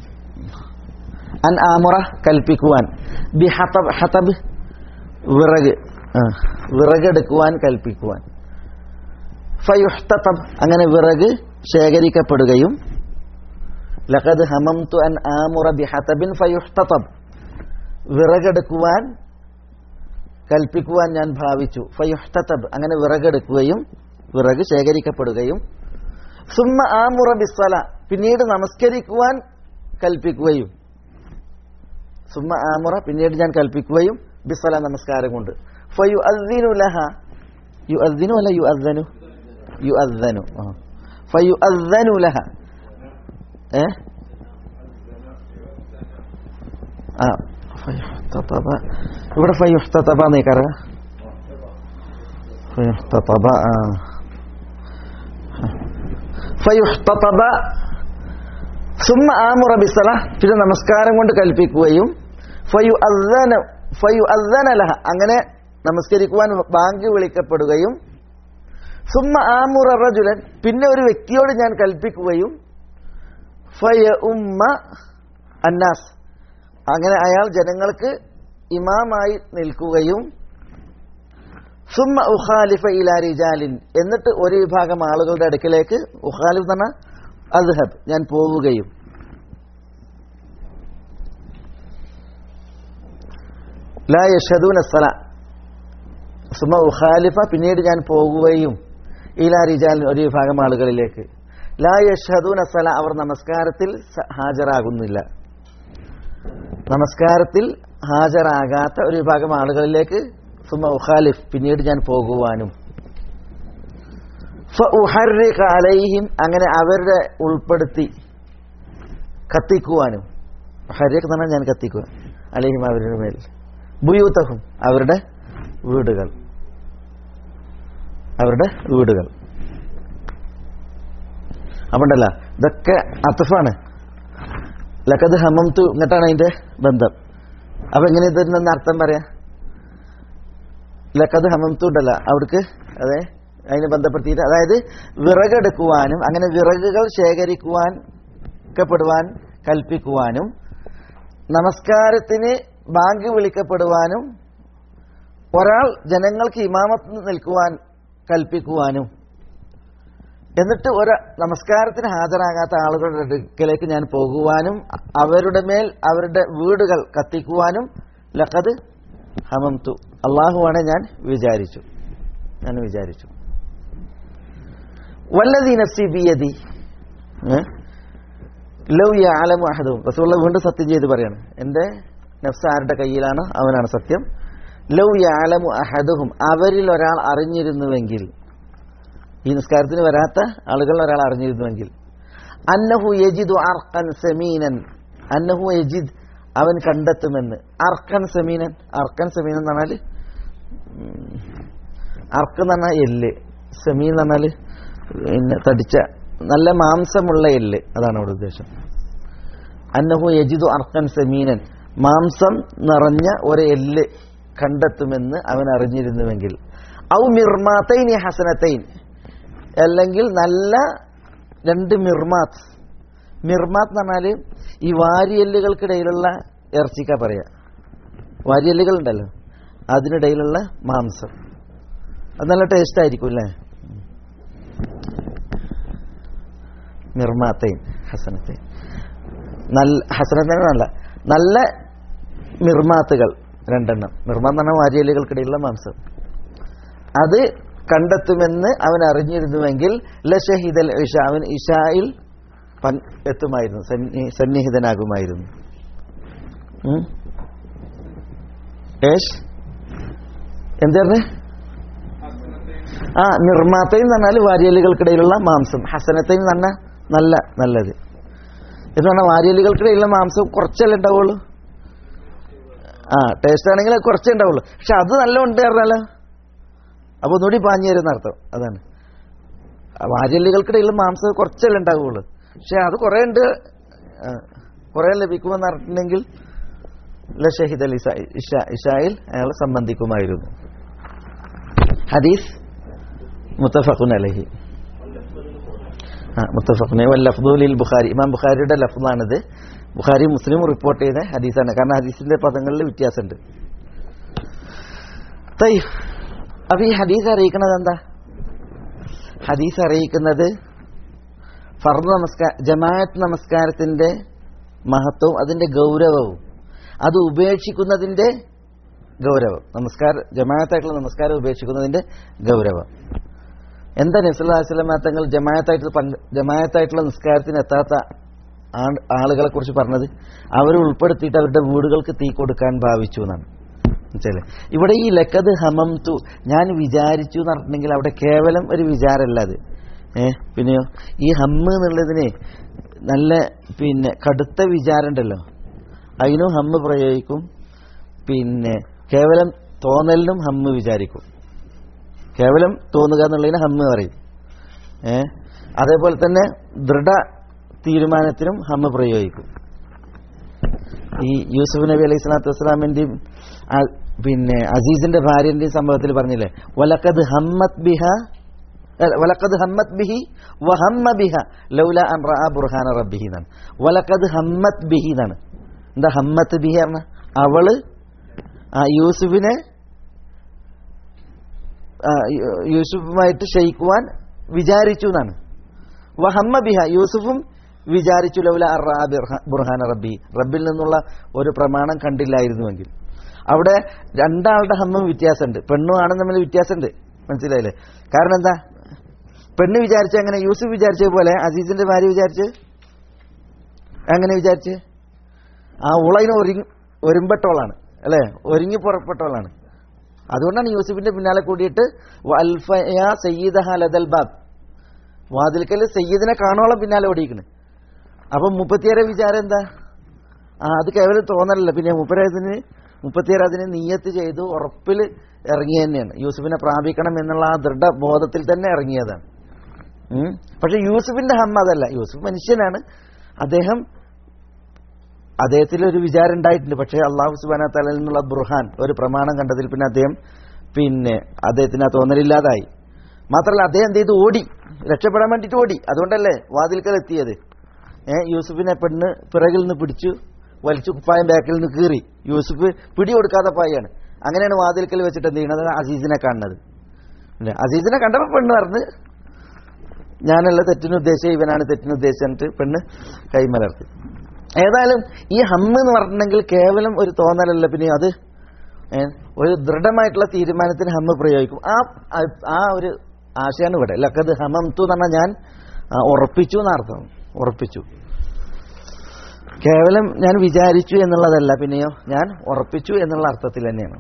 അൻ ആമുറ കൽപ്പിക്കുവാൻ ബിഹതബ് ഹതബ് വിറക് ആ, വിറകെടുക്കുവാൻ കൽപ്പിക്കുവാൻ ഫയുഹ്തതബ് അങ്ങനെ വിറക് ശേഖരിക്കപ്പെടുകയും ലഖദ് ഹമംതു അൻ ആമുറ ബിഹതബിൻ ഫയുഹ്തതബ് വിറകെടുക്കുവാൻ കൽപ്പിക്കുവാൻ ഞാൻ ഭാവിച്ചു ഫയുഹ്തതബ് അങ്ങനെ വിറകെടുക്കുകയും വിറക് ശേഖരിക്കപ്പെടുകയും സുമ്മ ആമുറ ബിസ്വല പിന്നീട് നമസ്കരിക്കുവാൻ കൽപ്പിക്കുകയും സുമ്മ ആമുറ പിന്നീട് ഞാൻ കൽപ്പിക്കുകയും ബിസ്വല നമസ്കാരം കൊണ്ട് ഫയു അദ്ദിനു ലഹ യു അദ്ദിനു അല്ല യു അദ്ദനു യു അദ്ദനു ഫയു അദ്ദനു ലഹ ഏ ആ ഫയുഹ്തതബ ഇവിടെ ഫയുഹ്തതബ നീക്കറ ഫയുഹ്തതബ ആ ഫയുഹ്തതബ സുമ്മ ആമുറ ബിസ്സല പിന്നെ നമസ്കാരം കൊണ്ട് കൽപ്പിക്കുകയും ഫയു അദ്ദന ഫയു അദ്ദന ലഹ അങ്ങനെ നമസ്കരിക്കുവാൻ ബാങ്ക് വിളിക്കപ്പെടുകയും സുമ്മ ആമുറ റജുലൻ പിന്നെ ഒരു വ്യക്തിയോട് ഞാൻ കൽപ്പിക്കുകയും ഫയ ഉമ്മ അന്നാസ് അങ്ങനെ അയാൾ ജനങ്ങൾക്ക് ഇമാമായി നിൽക്കുകയും സുമ്മ ഉഖാലിഫ ഇലാ റിജാലിൻ എന്നിട്ട് ഒരു വിഭാഗം ആളുകളുടെ അടുക്കിലേക്ക് ഉഖാലിഫ് എന്ന് പറഞ്ഞാൽ അദ്ഹബ് ഞാൻ പോവുകയും ലാ യഷദൂൻ അസ്സല സുമ ഉഖാലിഫ പിന്നീട് ഞാൻ പോകുകയും ഇലാ റിജാലിൻ ഒരു വിഭാഗം ആളുകളിലേക്ക് ലാ യഷദൂൻ അസ്സല അവർ നമസ്കാരത്തിൽ സ- ഹാജരാകുന്നില്ല നമസ്കാരത്തിൽ ഹാജരാകാത്ത ഒരു വിഭാഗം ആളുകളിലേക്ക് സുമ ഉഖാലിഫ് പിന്നീട് ഞാൻ പോകുവാനും ഫഉഹർരിഖ അലൈഹിം അങ്ങനെ അവരുടെ ഉൾപ്പെടുത്തി കത്തിക്കുവാനും ഹരിഖ് എന്ന് പറഞ്ഞാൽ ഞാൻ കത്തിക്കുക അലൈഹിം അവരുടെ മേൽ ബുയൂത്തഹും അവരുടെ വീടുകൾ അവരുടെ വീടുകൾ അപ്പണ്ടല്ല ഇതൊക്കെ അത്തഫാണ് ലക്കത് ഹമംതു എന്നിട്ടാണ് അതിന്റെ ബന്ധം അപ്പൊ എങ്ങനെ ഇതിന് അർത്ഥം പറയാ ലക്കത് ഹമംതു ഉണ്ടല്ല അവിടേക്ക് അതെ അതിനെ ബന്ധപ്പെടുത്തിയിട്ട് അതായത് വിറകെടുക്കുവാനും അങ്ങനെ വിറകുകൾ ശേഖരിക്കുവാൻ ക്കപ്പെടുവാൻ കൽപ്പിക്കുവാനും നമസ്കാരത്തിന് ബാങ്ക് വിളിക്കപ്പെടുവാനും ഒരാൾ ജനങ്ങൾക്ക് ഇമാമത്ത് നിൽക്കുവാൻ കൽപ്പിക്കുവാനും എന്നിട്ട് ഒരു നമസ്കാരത്തിന് ഹാജരാകാത്ത ആളുകളുടെ അടുക്കലേക്ക് ഞാൻ പോകുവാനും അവരുടെ മേൽ അവരുടെ വീടുകൾ കത്തിക്കുവാനും ലഖദ് ഹമംതു അള്ളാഹുവാണ് ഞാൻ വിചാരിച്ചു ഞാൻ വിചാരിച്ചു വല്ലതീ നഫ്സി ബിയദി ഏ? ലൗ യഅലമു അഹദും റസൂലുള്ള വീണ്ടും സത്യം ചെയ്ത് പറയാണ് എൻ്റെ നഫ്സ് ആരുടെ കയ്യിലാണ് അവനാണ് സത്യം ലൗ യഅലമു അഹദുഹും അവരിൽ ഒരാൾ അറിഞ്ഞിരുന്നുവെങ്കിൽ ഈ നിസ്കാരത്തിന് വരാത്ത ആളുകൾ ഒരാൾ അറിഞ്ഞിരുന്നുവെങ്കിൽ അന്നഹു യജിദു അർഖൻ സമീനൻ അന്നഹു യജിദ് അവൻ കണ്ടെത്തുമെന്ന് അർക്കൻ സമീനൻ അർക്കൻ സമീനൻ എന്ന് പറഞ്ഞാൽ അർക്ക് എന്ന് പറഞ്ഞാൽ എല്ല് സമീൻ എന്ന് പറഞ്ഞാൽ പിന്നെ തടിച്ച നല്ല മാംസമുള്ള എല്ല് അതാണ് അവിടെ ഉദ്ദേശം അന്നഹു യജിദു അർക്കൻ സമീനൻ മാംസം നിറഞ്ഞ ഒരു എല്ല് കണ്ടെത്തുമെന്ന് അവൻ അറിഞ്ഞിരുന്നുവെങ്കിൽ ഔ മിർമാത്തൈൻ ഹസനത്തൈൻ അല്ലെങ്കിൽ നല്ല രണ്ട് മിർമാത്ത് മിർമാത്ത് എന്ന് പറഞ്ഞാൽ ഈ വാരിയല്ലുകൾക്കിടയിലുള്ള ഇറച്ചിക്ക പറയാ വാരിയല്ലുകൾ ഉണ്ടല്ലോ അതിനിടയിലുള്ള മാംസം അത് നല്ല ടേസ്റ്റ് ആയിരിക്കും അല്ലേ മിർമാത്തൈൻ ഹസനത്തൈൻ നല്ല ഹസനത്തൈൻ നല്ല നല്ല മിർമാത്തുകൾ രണ്ടെണ്ണം മിർമാത്ത് എന്ന് പറഞ്ഞാൽ വാരിയല്ലുകൾക്കിടയിലുള്ള മാംസം അത് കണ്ടെത്തുമെന്ന് അവൻ അറിഞ്ഞിരുന്നുവെങ്കിൽ ലഷഹിദൽ ഇഷ അവൻ ഇഷായിൽ പൻ- എത്തുമായിരുന്നു സന്നി- സന്നിഹിതനാകുമായിരുന്നു ഉം? ഏഷ് എന്താ ആ നിർമാത്തയിൽ എന്ന് പറഞ്ഞാൽ വാരിയലുകൾക്കിടയിലുള്ള മാംസം ഹസനത്തയിൽ എന്ന് പറഞ്ഞാൽ നല്ല നല്ലത് എന്ന് പറഞ്ഞാൽ വാരിയലുകൾക്കിടയിലുള്ള മാംസം കുറച്ചല്ലേ ഉണ്ടാവുള്ളൂ ആ ടേസ്റ്റ് ആണെങ്കിൽ അത് കുറച്ചേ ഉണ്ടാവുള്ളൂ പക്ഷെ അത് നല്ല ഉണ്ട് പറഞ്ഞാലോ അപ്പൊ ഒന്നുകൂടി പാഞ്ഞു തരുന്ന അർത്ഥം അതാണ് ആ വാരിയല്ലുകൾക്കിടയിലുള്ള മാംസം കുറച്ചല്ലേ ഉണ്ടാവുള്ളൂ പക്ഷെ അത് കുറെ ഉണ്ട് ആ, കുറെ ലഭിക്കുമെന്ന് പറഞ്ഞിട്ടുണ്ടെങ്കിൽ ലഷഹിദ് അലി ഇഷ ഇഷായിൽ അയാൾ സംബന്ധിക്കുമായിരുന്നു ഹദീസ് മുത്തഫഖുൻ അലഹി ആ മുത്തഫഖുൻ വല്ലഫ്ദുലിൽ ബുഖാരി ഇമാം ബുഖാരിയുടെ ലഫ്ദാണിത് ബുഖാരി മുസ്ലിം റിപ്പോർട്ട് ചെയ്ത ഹദീസാണ് കാരണം ഹദീസിന്റെ പദങ്ങളിൽ വ്യത്യാസമുണ്ട് തയ്യ് അപ്പൊ ഈ ഹദീസ് അറിയിക്കുന്നത് എന്താ ഹദീസ് അറിയിക്കുന്നത് ഫർദ് നമസ്കാര ജമാഅത്ത് നമസ്കാരത്തിന്റെ മഹത്വവും അതിന്റെ ഗൗരവവും അത് ഉപേക്ഷിക്കുന്നതിന്റെ ഗൗരവം നമസ്കാര ജമാഅത്തായിട്ടുള്ള നമസ്കാരം ഉപേക്ഷിക്കുന്നതിന്റെ ഗൗരവം എന്താ നബ്സുല്ലാസ്ലമ തങ്ങൾ ജമാഅത്തായിട്ട് പങ്ക് ജമാഅത്തായിട്ടുള്ള നിസ്കാരത്തിന് എത്താത്ത ആ- ആളുകളെ കുറിച്ച് പറഞ്ഞത് അവർ ഉൾപ്പെടുത്തിയിട്ട് അവരുടെ വീടുകൾക്ക് തീ കൊടുക്കാൻ ഭാവിച്ചു എന്നാണ് മനസ്സിലായില്ലേ? ഇവിടെ ഈ ലക്കത് ഹമംതു ഞാൻ വിചാരിച്ചു എന്ന് പറഞ്ഞിട്ടുണ്ടെങ്കിൽ അവിടെ കേവലം ഒരു വിചാരമല്ല അത് ഏ പിന്നെയോ ഈ ഹമ്മ് എന്നുള്ളതിന് നല്ല പിന്നെ കടുത്ത വിചാരം ഉണ്ടല്ലോ അതിനും ഹമ്മ് പ്രയോഗിക്കും പിന്നെ കേവലം തോന്നലിനും ഹമ്മ് വിചാരിക്കും കേവലം തോന്നുക എന്നുള്ളതിന് ഹമ്മ് പറയും ഏ അതേപോലെ തന്നെ ദൃഢ തീരുമാനത്തിനും ഹമ്മ് പ്രയോഗിക്കും ഈ യൂസുഫ് നബി അലൈഹി സ്വലാത്തു വസ്സലാമിന്റെയും ആ- പിന്നെ അസീസിന്റെ ഭാര്യന്റെയും സംഭവത്തിൽ പറഞ്ഞില്ലേ വലക്കത് ഹമ്മത് ബിഹ അല്ല, വലക്കത് ഹമ്മത് ബിഹി വഹമ്മ ബിഹ ലൗല അൻ റഅ ബുർഹാന റബ്ബിഹി എന്നാണ് വലക്കത് ഹമ്മത് ബിഹി എന്നാണ് എന്താ ഹമ്മത്ത് ബിഹി പറഞ്ഞ അവള് ആ യൂസുഫിനെ ആ, യൂ- യൂസുഫുമായിട്ട് ക്ഷയിക്കുവാൻ വിചാരിച്ചു എന്നാണ് വഹമ്മ ബിഹ യൂസുഫും വിചാരിച്ചു ലൗല അൻ റഅ ബുർഹ- ബുർഹാന റബ്ബി റബ്ബിൽ നിന്നുള്ള ഒരു പ്രമാണം കണ്ടില്ലായിരുന്നുവെങ്കിൽ അവിടെ രണ്ടാളുടെ ഹമ്മും വ്യത്യാസമുണ്ട് പെണ്ണും ആണും തമ്മിൽ വ്യത്യാസമുണ്ട് മനസ്സിലായില്ലേ കാരണം എന്താ പെണ്ണ് വിചാരിച്ച അങ്ങനെ യൂസുഫ് വിചാരിച്ച പോലെ അസീസിന്റെ ഭാര്യ വിചാരിച്ച് എങ്ങനെ വിചാരിച്ച് ആ ഉളയിന് ഒരുങ്ങി ഒരുമ്പെട്ടോളാണ് അല്ലേ ഒരുങ്ങി പുറപ്പെട്ടോളാണ് അതുകൊണ്ടാണ് യൂസുഫിന്റെ പിന്നാലെ കൂടിയിട്ട് വൽഫയ സയ്യിദഹ ലദൽ ബാബ് വാതിൽക്കൽ സയ്യിദിനെ കാണോളം പിന്നാലെ ഓടിയിക്കണ് അപ്പം മുപ്പത്തിയേറെ വിചാരം എന്താ ആ അത് കേവലം തോന്നലല്ല പിന്നെ മുപ്പരതിന് മുപ്പത്തിയേറെ അതിന് നീയത്ത് ചെയ്തു ഉറപ്പിൽ ഇറങ്ങിയ തന്നെയാണ് യൂസുഫിനെ പ്രാപിക്കണം എന്നുള്ള ആ ദൃഢബോധത്തിൽ തന്നെ ഇറങ്ങിയതാണ് ഉം. പക്ഷെ യൂസുഫിന്റെ ഹമ്മ അതല്ല യൂസുഫ് മനുഷ്യനാണ് അദ്ദേഹം അദ്ദേഹത്തിൽ ഒരു വിചാരം ഉണ്ടായിട്ടുണ്ട് പക്ഷേ അള്ളാഹു സുബാന തലയിൽ നിന്നുള്ള ബുർഹാൻ ഒരു പ്രമാണം കണ്ടതിൽ പിന്നെ അദ്ദേഹം പിന്നെ അദ്ദേഹത്തിന് ആ തോന്നലില്ലാതായി മാത്രമല്ല അദ്ദേഹം എന്ത് ചെയ്തു ഓടി രക്ഷപ്പെടാൻ വേണ്ടിയിട്ട് ഓടി അതുകൊണ്ടല്ലേ വാതിൽക്കൽ എത്തിയത് ഏ യൂസുഫിനെ പെണ്ണ് പിറകിൽ നിന്ന് പിടിച്ചു വലിച്ചു കുപ്പായം ബാക്കിൽ നിന്ന് കീറി യൂസുഫ് പിടി കൊടുക്കാതെ പായാണ് അങ്ങനെയാണ് വാതിൽക്കൽ വെച്ചിട്ട് എന്ത് ചെയ്യണത് അസീസിനെ കാണുന്നത് ഇല്ലേ? അസീസിനെ കണ്ടപ്പോൾ പെണ്ണ് പറഞ്ഞ് ഞാനല്ല തെറ്റിന് ഉദ്ദേശിച്ച ഇവനാണ് തെറ്റിന് ഉദ്ദേശിച്ചിട്ട് പെണ്ണ് കൈമലർത്തി ഏതായാലും ഈ ഹമ്മ് എന്ന് പറഞ്ഞിട്ടുണ്ടെങ്കിൽ കേവലം ഒരു തോന്നലല്ല പിന്നെ അത് ഏ, ഒരു ദൃഢമായിട്ടുള്ള തീരുമാനത്തിന് ഹമ്മ പ്രയോഗിക്കും ആ ആ- ആ ഒരു ആശയാണ് ഇവിടെ ലക്കത് ഹമംതു എന്ന് പറഞ്ഞാൽ ഞാൻ ആ, ഉറപ്പിച്ചു എന്നർത്ഥം ഉറപ്പിച്ചു കേവലം ഞാൻ വിചാരിച്ചു എന്നുള്ളതല്ല പിന്നെയോ ഞാൻ ഉറപ്പിച്ചു എന്നുള്ള അർത്ഥത്തിൽ തന്നെയാണ്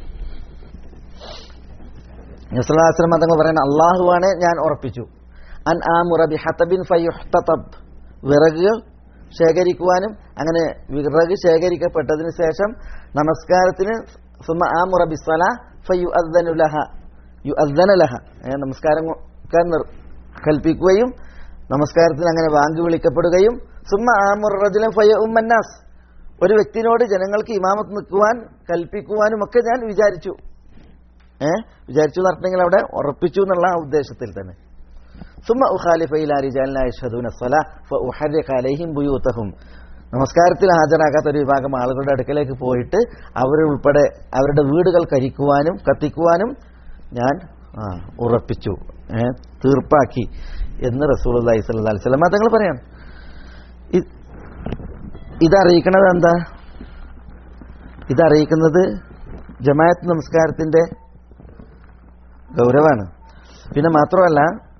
നസ്ലാസ്ലം തങ്ങൾ പറയുന്നത് അള്ളാഹുവാണ് ഞാൻ ഉറപ്പിച്ചു അൻ ആ മുറബി ഹത്തബിൻ ഫയുഹ്തബ് വിറകുകൾ ശേഖരിക്കുവാനും അങ്ങനെ വിറക് ശേഖരിക്കപ്പെട്ടതിന് ശേഷം നമസ്കാരത്തിന് സുമ ആ മുറബി സ്വല ഫയു അദ്ദനുലഹ യു അദ്ദനലഹ നമസ്കാരം ക്കാൻ നിർ- കൽപ്പിക്കുകയും നമസ്കാരത്തിന് അങ്ങനെ വാങ്കി വിളിക്കപ്പെടുകയും സുമ ആ മുറജുലം ഫയ ഉമ്മന്നാസ് ഒരു വ്യക്തിനോട് ജനങ്ങൾക്ക് ഇമാമത്ത് നിൽക്കുവാൻ കൽപ്പിക്കുവാനും ഒക്കെ ഞാൻ വിചാരിച്ചു ഏ വിചാരിച്ചു എന്ന് പറഞ്ഞെങ്കിൽ അവിടെ ഉറപ്പിച്ചു എന്നുള്ള ആ ഉദ്ദേശത്തിൽ തന്നെ സുമ ഉഖാലിഫ ഇലാ റിജാലിന യശ്ഹദൂന സ്വലാ ഫഉഹർരിഖ അലൈഹിം ബുയൂതഹും നമസ്കാരത്തിൽ ഹാജരാകാത്ത ഒരു വിഭാഗം ആളുകളുടെ അടുക്കലേക്ക് പോയിട്ട് അവരുൾപ്പെടെ അവരുടെ വീടുകൾ കരിക്കുവാനും കത്തിക്കുവാനും ഞാൻ ആ, ഉറപ്പിച്ചു ഏ, തീർപ്പാക്കി എന്ന് റസൂൽ അലൈഹി സ്വല്ലല്ലാഹി അലൈഹി വസല്ലം തങ്ങൾ പറയാണ് ഇ- ഇതറിയിക്കണത് എന്താ ഇതറിയിക്കുന്നത് ജമാഅത്ത് നമസ്കാരത്തിന്റെ ഗൗരവാണ് പിന്നെ മാത്രമല്ല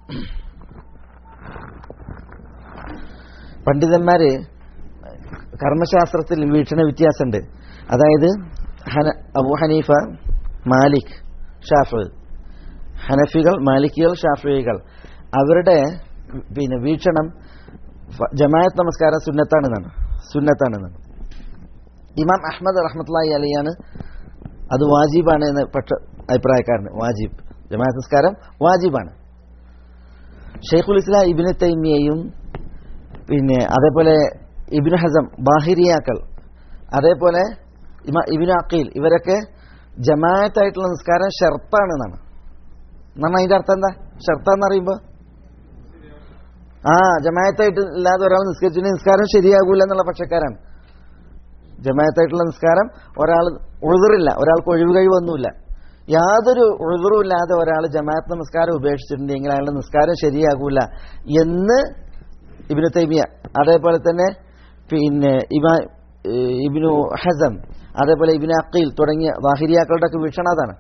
പണ്ഡിതന്മാര് കർമ്മശാസ്ത്രത്തിൽ വീക്ഷണ വ്യത്യാസമുണ്ട് അതായത് ഹന അബു ഹനീഫ മാലിക് ഷാഫ് ഹനഫികൾ മാലിക്കികൾ ഷാഫികൾ അവരുടെ പിന്നെ വീക്ഷണം ഫ- ജമാഅത്ത് നമസ്കാരം സുന്നത്താണെന്നാണ് സുന്നത്താണെന്നാണ് ഇമാം അഹമ്മദ് റഹ്മത്തുള്ളാഹി അലിയാണ് അത് വാജിബാണ് എന്ന് പക്ഷ അഭിപ്രായക്കാരന് വാജിബ് ജമാഅത്ത് നിസ്കാരം വാജിബാണ് ഷെയ്ഖുൽ ഇസ്ലാം ഇബിന് തൈമിയയും പിന്നെ അതേപോലെ ഇബിന് ഹസം ബാഹിരിയാക്കൾ അതേപോലെ ഇമ- ഇബിന് അക്കീൽ ഇവരൊക്കെ ജമാഅത്തായിട്ടുള്ള നിസ്കാരം ഷർത്താണ് എന്നാണ് എന്നാണ് അതിന്റെ അർത്ഥം എന്താ ഷർത്താന്ന് പറയുമ്പോ ആ ജമാഅത്തായിട്ട് ഇല്ലാതെ ഒരാൾ നിസ്കരിച്ചിട്ട് നിസ്കാരം ശരിയാകൂല എന്നുള്ള പക്ഷക്കാരാണ് ജമാഅത്തായിട്ടുള്ള നിസ്കാരം ഒരാൾ ഉഴുതറില്ല ഒരാൾക്ക് ഒഴിവ് കഴിവൊന്നുമില്ല യാതൊരു ഉഴുതറും ഇല്ലാതെ ഒരാൾ ജമാഅത്ത് നമസ്കാരം ഉപേക്ഷിച്ചിട്ടുണ്ടെങ്കിൽ അയാളുടെ നിസ്കാരം ശരിയാകൂല എന്ന് ഇബിനു തൈമിയ അതേപോലെ തന്നെ പിന്നെ ഇമാ ഏഹ് ഇബിനു ഹസം അതേപോലെ ഇബിന് അക്കീൽ തുടങ്ങിയ വാഹിരിയാക്കളുടെ ഒക്കെ വീക്ഷണം അതാണ്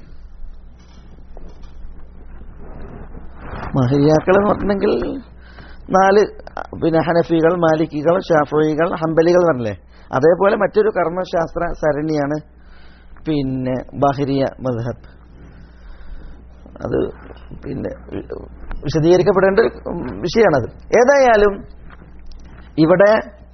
മഹിരിയാക്കൾ എന്ന് പറഞ്ഞിട്ടുണ്ടെങ്കിൽ നാല് പിന്നെ ഹനഫികൾ മാലിക്കികൾ ഷാഫികൾ ഹംബലികൾ പറഞ്ഞില്ലേ അതേപോലെ മറ്റൊരു കർമ്മശാസ്ത്ര സരണിയാണ് പിന്നെ ബാഹിരിയ മദ്ഹബ് അത് പിന്നെ വിശദീകരിക്കപ്പെടേണ്ട ഒരു വിഷയമാണത് ഏതായാലും ഇവിടെ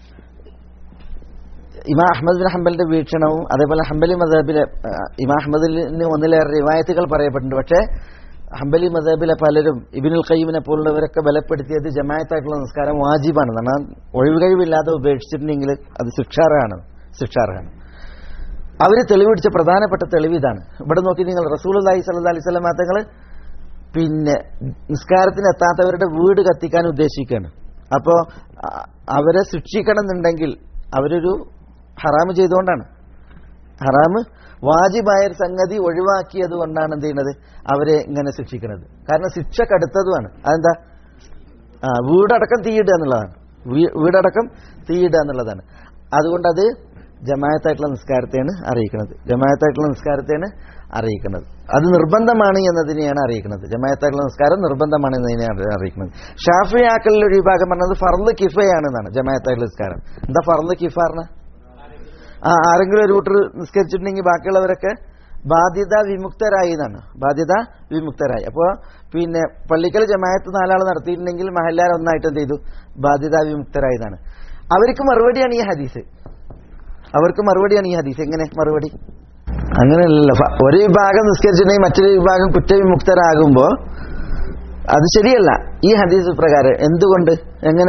ഇമാ അഹമ്മദ് ബിൻ ഹംബലിന്റെ വീക്ഷണവും അതേപോലെ ഹംബലി മദബിലെ ഇമാ അഹമ്മദിന് ഒന്നിലേറെ റിവായത്തുകൾ പറയപ്പെട്ടിട്ടുണ്ട് പക്ഷേ ഹംബലി മദബിലെ പലരും ഇബിനുൽ ഖയ്യിമിനെ പോലുള്ളവരൊക്കെ ബലപ്പെടുത്തിയത് ജമായത്തായിട്ടുള്ള നിസ്കാരം വാജിബാണ് എന്നാൽ ഒഴിവ് കഴിവില്ലാതെ ഉപേക്ഷിച്ചിട്ടുണ്ടെങ്കിൽ അത് ശിക്ഷാർഹമാണ് ശിക്ഷാർഹമാണ് അവർ തെളിവിടിച്ച പ്രധാനപ്പെട്ട തെളിവ് ഇതാണ് ഇവിടെ നോക്കി നിങ്ങൾ റസൂൽ അലൈഹി സല്ലാ അലൈഹി സ്വലം തങ്ങൾ പിന്നെ നിസ്കാരത്തിന് എത്താത്തവരുടെ വീട് കത്തിക്കാൻ ഉദ്ദേശിക്കുകയാണ് അപ്പോൾ അവരെ ശിക്ഷിക്കണം എന്നുണ്ടെങ്കിൽ അവരൊരു ഹറാമ് ചെയ്തുകൊണ്ടാണ് ഹറാമ് വാജിബായ ഒരു സംഗതി ഒഴിവാക്കിയത് കൊണ്ടാണ് എന്ത് ചെയ്യുന്നത് അവരെ ഇങ്ങനെ ശിക്ഷിക്കുന്നത് കാരണം ശിക്ഷ കടുത്തതുമാണ് അതെന്താ ആ വീടടക്കം തീയിടുക എന്നുള്ളതാണ് വീ- വീടടക്കം തീയിടുക എന്നുള്ളതാണ് അതുകൊണ്ട് അത് ജമായത്തായിട്ടുള്ള നിസ്കാരത്തെയാണ് അറിയിക്കുന്നത് ജമായത്തായിട്ടുള്ള നിസ്കാരത്തെയാണ് അറിയിക്കുന്നത് അത് നിർബന്ധമാണ് എന്നതിനെയാണ് അറിയിക്കുന്നത് ജമായത്തായിട്ടുള്ള നിസ്കാരം നിർബന്ധമാണ് എന്നതിനെയാണ് അറിയിക്കുന്നത് ഷാഫിയാക്കളിൽ ഒരു വിഭാഗം പറഞ്ഞത് ഫർദ് കിഫയാണെന്നാണ് ജമായത്തായിട്ടുള്ള നിസ്കാരം എന്താ ഫർദ് കിഫ പറഞ്ഞ ആ ആരെങ്കിലും ഒരു കൂട്ടർ നിസ്കരിച്ചിട്ടുണ്ടെങ്കിൽ ബാക്കിയുള്ളവരൊക്കെ ബാധ്യത വിമുക്തരായി എന്നാണ് ബാധ്യത വിമുക്തരായി അപ്പോൾ പിന്നെ പള്ളിക്കൽ ജമായത്ത് നാലാൾ നടത്തിയിട്ടുണ്ടെങ്കിൽ മഹല്ലാർ ഒന്നായിട്ട് എന്ത് ചെയ്തു ബാധ്യത വിമുക്തരായി എന്നാണ് അവർക്ക് മറുപടിയാണ് ഈ ഹദീസ് അവർക്ക് മറുപടിയാണ് ഈ ഹദീസ് എങ്ങനെ മറുപടി അങ്ങനെയല്ലല്ലോ ഫ- ഒരു വിഭാഗം നിസ്കരിച്ചിട്ടുണ്ടെങ്കിൽ മറ്റൊരു വിഭാഗം കുറ്റവിമുക്തരാകുമ്പോ അത് ശരിയല്ല ഈ ഹദീസ് പ്രകാരം എന്തുകൊണ്ട് എങ്ങനെ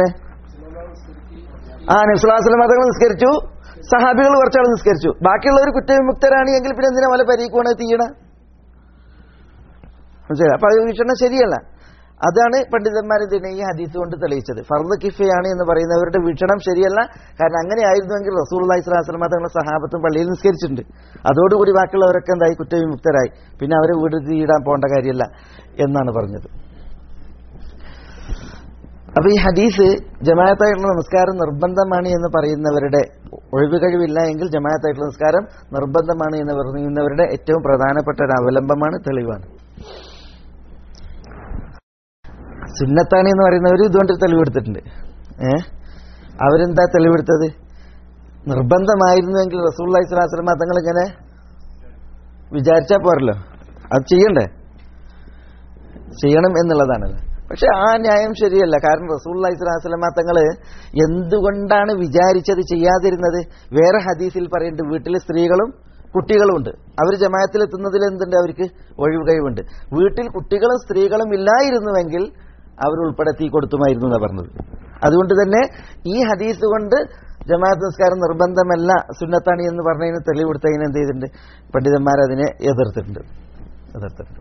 ആ നബ്സുലാസ്ലം മതങ്ങൾ നിസ്കരിച്ചു സഹാബികൾ കുറച്ചാൾ നിസ്കരിച്ചു ബാക്കിയുള്ളവർ കുറ്റവിമുക്തരാണ് എങ്കിൽ പിന്നെ എന്തിനാ വല്ല പരീക്കുവാണ് തീയണ മനസ്സിലായി അപ്പൊ അത് വീക്ഷണം ശരിയല്ല അതാണ് പണ്ഡിതന്മാർ ഇതിനെ ഈ ഹദീസ് കൊണ്ട് തെളിയിച്ചത് ഫർദ് കിഫയാണ് എന്ന് പറയുന്നവരുടെ വീക്ഷണം ശരിയല്ല കാരണം അങ്ങനെ ആയിരുന്നുവെങ്കിൽ റസൂൽ അള്ളഹി സ്വലാസ്ലം തങ്ങളുടെ സഹാബത്തും പള്ളിയിൽ നിസ്കരിച്ചിട്ടുണ്ട് അതോടുകൂടി ബാക്കിയുള്ളവരൊക്കെ എന്തായി കുറ്റവിമുക്തരായി പിന്നെ അവരെ വീട് തീയിടാൻ പോകേണ്ട കാര്യമല്ല എന്നാണ് പറഞ്ഞത് അപ്പൊ ഈ ഹദീസ് ജമാഅത്തായിട്ടുള്ള നമസ്കാരം നിർബന്ധമാണ് എന്ന് പറയുന്നവരുടെ ഒഴിവ് കഴിവില്ല എങ്കിൽ ജമാഅത്തായിട്ടുള്ള നിസ്കാരം നിർബന്ധമാണ് എന്ന് പറയുന്നവരുടെ ഏറ്റവും പ്രധാനപ്പെട്ട ഒരു അവലംബമാണ് തെളിവാണ് സുന്നത്താണ് എന്ന് പറയുന്നവർ ഇതുകൊണ്ട് തെളിവെടുത്തിട്ടുണ്ട് ഏ അവരെന്താ തെളിവെടുത്തത് നിർബന്ധമായിരുന്നുവെങ്കിൽ റസൂൽ അലൈഹിസ്ലാസ്ലമ തങ്ങൾ ഇങ്ങനെ വിചാരിച്ചാൽ പോരല്ലോ അത് ചെയ്യണ്ടേ ചെയ്യണം എന്നുള്ളതാണല്ലോ പക്ഷെ ആ ന്യായം ശരിയല്ല കാരണം റസൂൽ അലൈഹിസ്ലാസ്ലമ തങ്ങള് എന്തുകൊണ്ടാണ് വിചാരിച്ചത് ചെയ്യാതിരുന്നത് വേറെ ഹദീസിൽ പറയുന്നുണ്ട് വീട്ടിൽ സ്ത്രീകളും കുട്ടികളും ഉണ്ട് അവർ ജമായത്തിലെത്തുന്നതിൽ എന്തുണ്ട് അവർക്ക് ഒഴിവ് കഴിവുണ്ട് വീട്ടിൽ കുട്ടികളും സ്ത്രീകളും ഇല്ലായിരുന്നുവെങ്കിൽ അവർ ഉൾപ്പെടുത്തി കൊടുത്തുമായിരുന്നു എന്നാണ് പറഞ്ഞത് അതുകൊണ്ട് തന്നെ ഈ ഹദീസ് കൊണ്ട് ജമാഅത്ത് നിസ്കാരം നിർബന്ധമല്ല സുന്നത്താണ് എന്ന് പറഞ്ഞതിന് തെളിവെടുത്തതിന് എന്ത് ചെയ്തിട്ടുണ്ട് പണ്ഡിതന്മാർ അതിനെ എതിർത്തിട്ടുണ്ട് എതിർത്തിട്ടുണ്ട്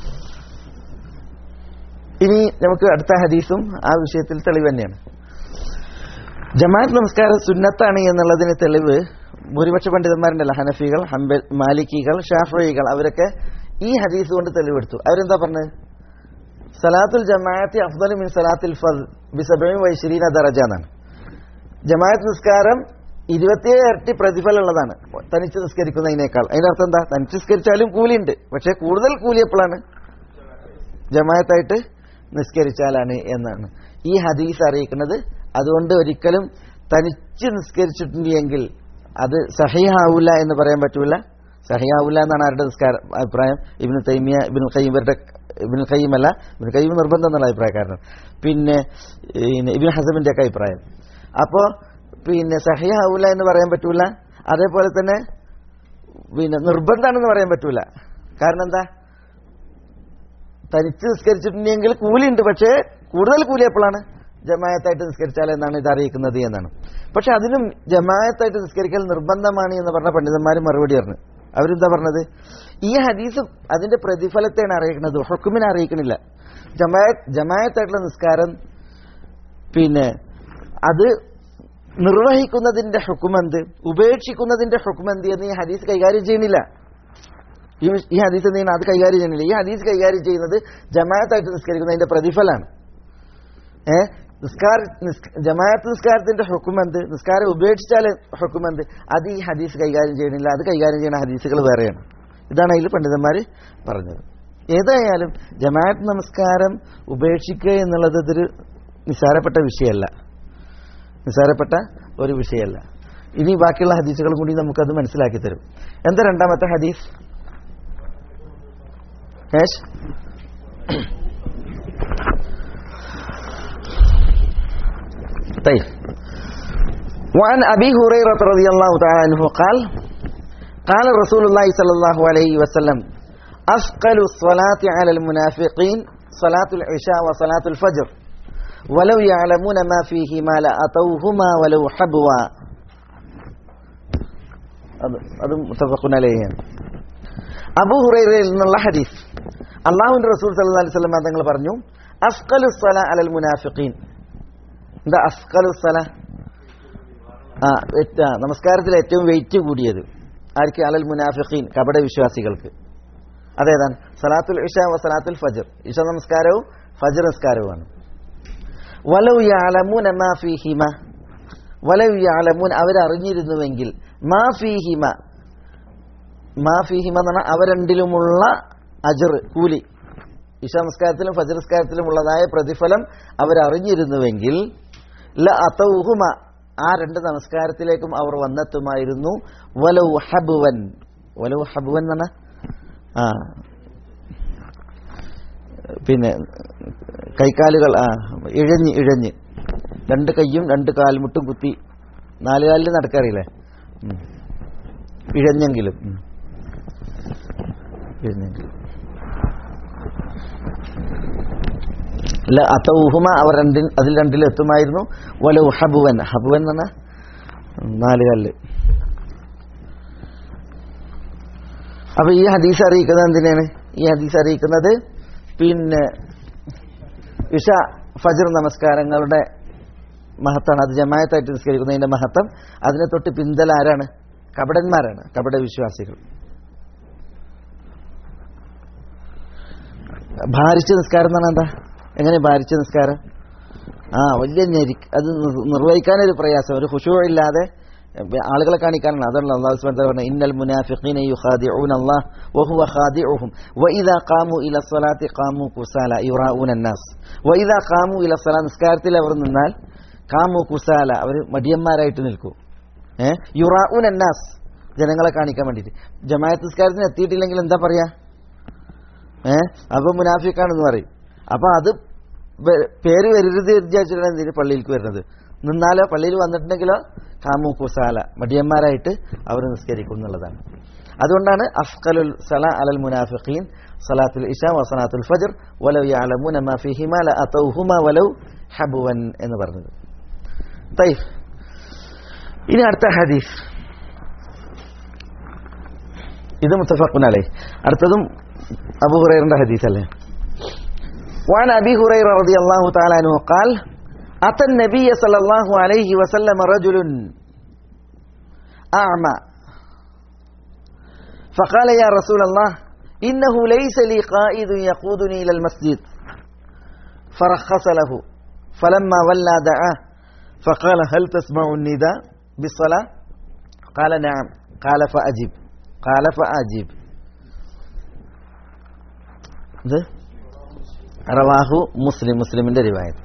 ഇനി നമുക്ക് അടുത്ത ഹദീസും ആ വിഷയത്തിൽ തെളിവ് തന്നെയാണ് ജമാഅത്ത് നമസ്കാരം സുന്നത്താണ് എന്നുള്ളതിന് തെളിവ് ഭൂരിപക്ഷ പണ്ഡിതന്മാരുണ്ടല്ലോ ഹനഫികൾ ഹംബൽ മാലിക്കികൾ ഷാഫികൾ അവരൊക്കെ ഈ ഹദീസ് കൊണ്ട് തെളിവെടുത്തു അവരെന്താ പറഞ്ഞത് സലാത്തുൽ ജമാഅത്തി അഫ്ദൽ മിൻ സലാത്തിൽ ഫദ് ബിസബയും വൈശ്രീന ദറജ എന്നാണ് ജമാഅത്ത് നിസ്കാരം ഇരുപത്തിയേഴ് ഇരട്ടി പ്രതിഫലമുള്ളതാണ് തനിച്ച് നിസ്കരിക്കുന്നതിനേക്കാൾ അതിന്റെ അർത്ഥം എന്താ തനിച്ച് നിസ്കരിച്ചാലും കൂലിയുണ്ട് പക്ഷെ കൂടുതൽ കൂലി എപ്പോഴാണ് ജമാഅത്തായിട്ട് നിസ്കരിച്ചാലാണ് എന്നാണ് ഈ ഹദീസ് അറിയിക്കുന്നത് അതുകൊണ്ട് ഒരിക്കലും തനിച്ച് നിസ്കരിച്ചിട്ടുണ്ടെങ്കിൽ അത് സഹിയാവൂല എന്ന് പറയാൻ പറ്റൂല സഹിയാവൂല എന്നാണ് ആരുടെ നിസ്കാരം അഭിപ്രായം ഇബിന് തൈമിയ ഇബിൻ ഖയ്യിം ഇവരുടെ ഇബിൻ ഖയ്യിം അല്ല ഇബിൻ ഖയ്യിം നിർബന്ധം എന്നുള്ള അഭിപ്രായക്കാരനാണ് പിന്നെ ഇബിൻ ഹസമിന്റെ ഒക്കെ അഭിപ്രായം അപ്പോ പിന്നെ സഹിയാവൂല എന്ന് പറയാൻ പറ്റൂല അതേപോലെ തന്നെ പിന്നെ നിർബന്ധമാണെന്ന് പറയാൻ പറ്റൂല കാരണം എന്താ തനിച്ച് നിസ്കരിച്ചിട്ടുണ്ടെങ്കിൽ കൂലിയുണ്ട് പക്ഷേ കൂടുതൽ കൂലി എപ്പോഴാണ് ജമായത്തായിട്ട് നിസ്കരിച്ചാൽ എന്നാണ് ഇത് അറിയിക്കുന്നത് എന്നാണ് പക്ഷെ അതിനും ജമായത്തായിട്ട് നിസ്കരിക്കൽ നിർബന്ധമാണ് എന്ന് പറഞ്ഞ പണ്ഡിതന്മാർ മറുപടി പറഞ്ഞു അവരെന്താ പറഞ്ഞത് ഈ ഹദീസ് അതിന്റെ പ്രതിഫലത്തെയാണ് അറിയിക്കുന്നത് ഹുക്കുമിനെ അറിയിക്കണില്ല ജമായത്ത് ജമായത്തായിട്ടുള്ള നിസ്കാരം പിന്നെ അത് നിർവഹിക്കുന്നതിന്റെ ഹുക്കുമെന്ത് ഉപേക്ഷിക്കുന്നതിന്റെ ഹുക്കുമെന്ത് എന്ന് ഈ ഹദീസ് കൈകാര്യം ചെയ്യുന്നില്ല ഈ ഈ ഹദീസ് എന്ത് ചെയ്യുന്നത് അത് കൈകാര്യം ചെയ്യുന്നില്ല ഈ ഹദീസ് കൈകാര്യം ചെയ്യുന്നത് ജമാഅത്തായിട്ട് നിസ്കരിക്കുന്നതിന്റെ പ്രതിഫലമാണ് ഏ നിസ്കാര ജമാഅത്ത് നിസ്കാരത്തിന്റെ ഹുക്കുമെന്ത് നിസ്കാരം ഉപേക്ഷിച്ചാൽ ഹുക്കുമെന്ത് അത് ഈ ഹദീസ് കൈകാര്യം ചെയ്യണില്ല അത് കൈകാര്യം ചെയ്യുന്ന ഹദീസുകൾ വേറെയാണ് ഇതാണ് അതിൽ പണ്ഡിതന്മാർ പറഞ്ഞത് ഏതായാലും ജമാഅത്ത് നമസ്കാരം ഉപേക്ഷിക്കുക എന്നുള്ളത് ഇതൊരു നിസ്സാരപ്പെട്ട വിഷയമല്ല നിസ്സാരപ്പെട്ട ഒരു വിഷയമല്ല ഇനി ബാക്കിയുള്ള ഹദീസുകളും കൂടി നമുക്കത് മനസ്സിലാക്കി തരും എന്താ രണ്ടാമത്തെ ഹദീസ് ايش طيب وعن أبي هريرة رضي الله تعالى عنه قال قال رسول الله صلى الله عليه وسلم أثقل الصلاة على المنافقين صلاة العشاء وصلاة الفجر ولو يعلمون ما فيهما لأتوهما ولو حبوا هذا متفق عليه അബു ഹുറൈറയിൽ നിന്നുള്ള ഹദീസ് അള്ളാഹുവിന്റെ റസൂൽ സല്ലല്ലാഹു അലൈഹി വസല്ലം തങ്ങൾ പറഞ്ഞു അസ്കലു സ്വല അലൽ മുനാഫിഖീൻ എന്താ അസ്കലു സ്വല ആ ഏറ്റ- നമസ്കാരത്തിൽ ഏറ്റവും വെയിറ്റ് കൂടിയത് ആർക്ക് അലൽ മുനാഫിഖീൻ കപട വിശ്വാസികൾക്ക് അതേതാണ് സലാത്തുൽ ഇഷ വ സലാത്തുൽ ഫജർ ഇഷ നമസ്കാരവും ഫജർ നമസ്കാരവുമാണ് വലൗ യഅലമൂന മാ ഫീഹിമ വലൗ യഅലമൂൻ അവരറിഞ്ഞിരുന്നുവെങ്കിൽ മാ ഫീഹിമ മാ ഫീഹിമ എന്ന് പറഞ്ഞാൽ അവ രണ്ടിലുമുള്ള അജർ കൂലി ഇഷ നമസ്കാരത്തിലും ഫജർ നമസ്കാരത്തിലും ഉള്ളതായ പ്രതിഫലം അവരറിഞ്ഞിരുന്നുവെങ്കിൽ ല അതൗഹുമ ആ രണ്ട് നമസ്കാരത്തിലേക്കും അവർ വന്നെത്തുമായിരുന്നു വലൗ ഹബുവൻ വലൗ ഹബുവൻ എന്ന് പറഞ്ഞാൽ ആ പിന്നെ കൈക്കാലുകൾ ആ ഇഴഞ്ഞ് ഇഴഞ്ഞ് രണ്ട് കൈയും രണ്ട് കാൽമുട്ടും കുത്തി നാല് കാലിൽ നടക്കാറില്ലേ ഉം. ഇഴഞ്ഞെങ്കിലും ഉം. ഇഴഞ്ഞെങ്കിലും അല്ല അതൗഹുമ അവർ രണ്ടിൽ അതിൽ രണ്ടിലും എത്തുമായിരുന്നു വലൗ ഹബുവൻ ഹബുവൻ എന്ന് പറഞ്ഞാൽ നാല് കല്ല് അപ്പൊ ഈ ഹദീസ് അറിയിക്കുന്നത് എന്തിനാണ് ഈ ഹദീസ് അറിയിക്കുന്നത് പിന്നെ ഇഷ ഫജർ നമസ്കാരങ്ങളുടെ മഹത്താണ് അത് ജമായത്തായിട്ട് നിസ്കരിക്കുന്നതിന്റെ മഹത്വം അതിനെ തൊട്ട് പിന്തൽ ആരാണ് കപടന്മാരാണ് കപട വിശ്വാസികൾ ഭാരിച്ച നിസ്കാരം എന്ന് പറഞ്ഞാൽ എന്താ എങ്ങനെ ഭാരിച്ച നിസ്കാരം ആ വലിയ ഞെരി അത് നിർ- നിർവഹിക്കാനൊരു പ്രയാസം ഒരു ഹുഷൂ ഇല്ലാതെ ആളുകളെ കാണിക്കാനാണ് അതാണ് അള്ളാഹു സുബ്ഹാനഹു വ തആല പറഞ്ഞത് ഇന്നൽ മുനാഫിഖീന യുഖാദിഊന അല്ലാഹ് വഹുവ ഖാദിഉഹും വഇദാ ഖാമു ഇല സ്വലാത്തി ഖാമു കുസാല യുറാഊന അന്നാസ് വഇദാ ഖാമു ഇല സ്വലാ നിസ്കാരത്തിൽ അവർ നിന്നാൽ ഖാമു കുസാല അവർ മടിയന്മാരായിട്ട് നിൽക്കും ഏഹ് യുറാഊന അന്നാസ് ജനങ്ങളെ കാണിക്കാൻ വേണ്ടിയിട്ട് ജമാഅത്ത് നിസ്കാരത്തിന് എത്തിയിട്ടില്ലെങ്കിൽ എന്താ പറയാ ഏഹ് അപ്പൊ മുനാഫിക്കാണെന്ന് പറയും അപ്പൊ അത് വെ- പേര് വരരുത് വിചാരിച്ചിട്ടാണ് എന്തിന് പള്ളിയിലേക്ക് വരുന്നത് നിന്നാലോ പള്ളിയിൽ വന്നിട്ടുണ്ടെങ്കിലോ കാമു കുസാല മടിയന്മാരായിട്ട് അവർ നിസ്കരിക്കും എന്നുള്ളതാണ് അതുകൊണ്ടാണ് അഫ്കലുൽ സല അലൽ മുനാഫിഖീൻ സലാത്തുൽ ഇഷാ വസനാത്തുൽ ഫജ്ർ വലൗ യഅലമൂന മാ ഫീഹിമാ ലഅതൗഹുമാ വലൗ ഹബുവൻ എന്ന് പറഞ്ഞത് തയ്ഫ് ഇനി അടുത്ത ഹദീസ് ഇത് മുത്തഫഖുൻ അലൈഹി അടുത്തതും അബൂ ഹുറൈറയുടെ ഹദീസ് അല്ലേ وعن أبي هريرة رضي الله تعالى عنه قال أتى النبي صلى الله عليه وسلم رجل أعمى فقال يا رسول الله إنه ليس لي قائد يقودني إلى المسجد فرخص له فلما ولى دعاه فقال هل تسمع النداء بالصلاة قال نعم قال فأجب قال فأجب ده റവാഹു മുസ്ലിം മുസ്ലിമിന്റെ റിവായത്ത്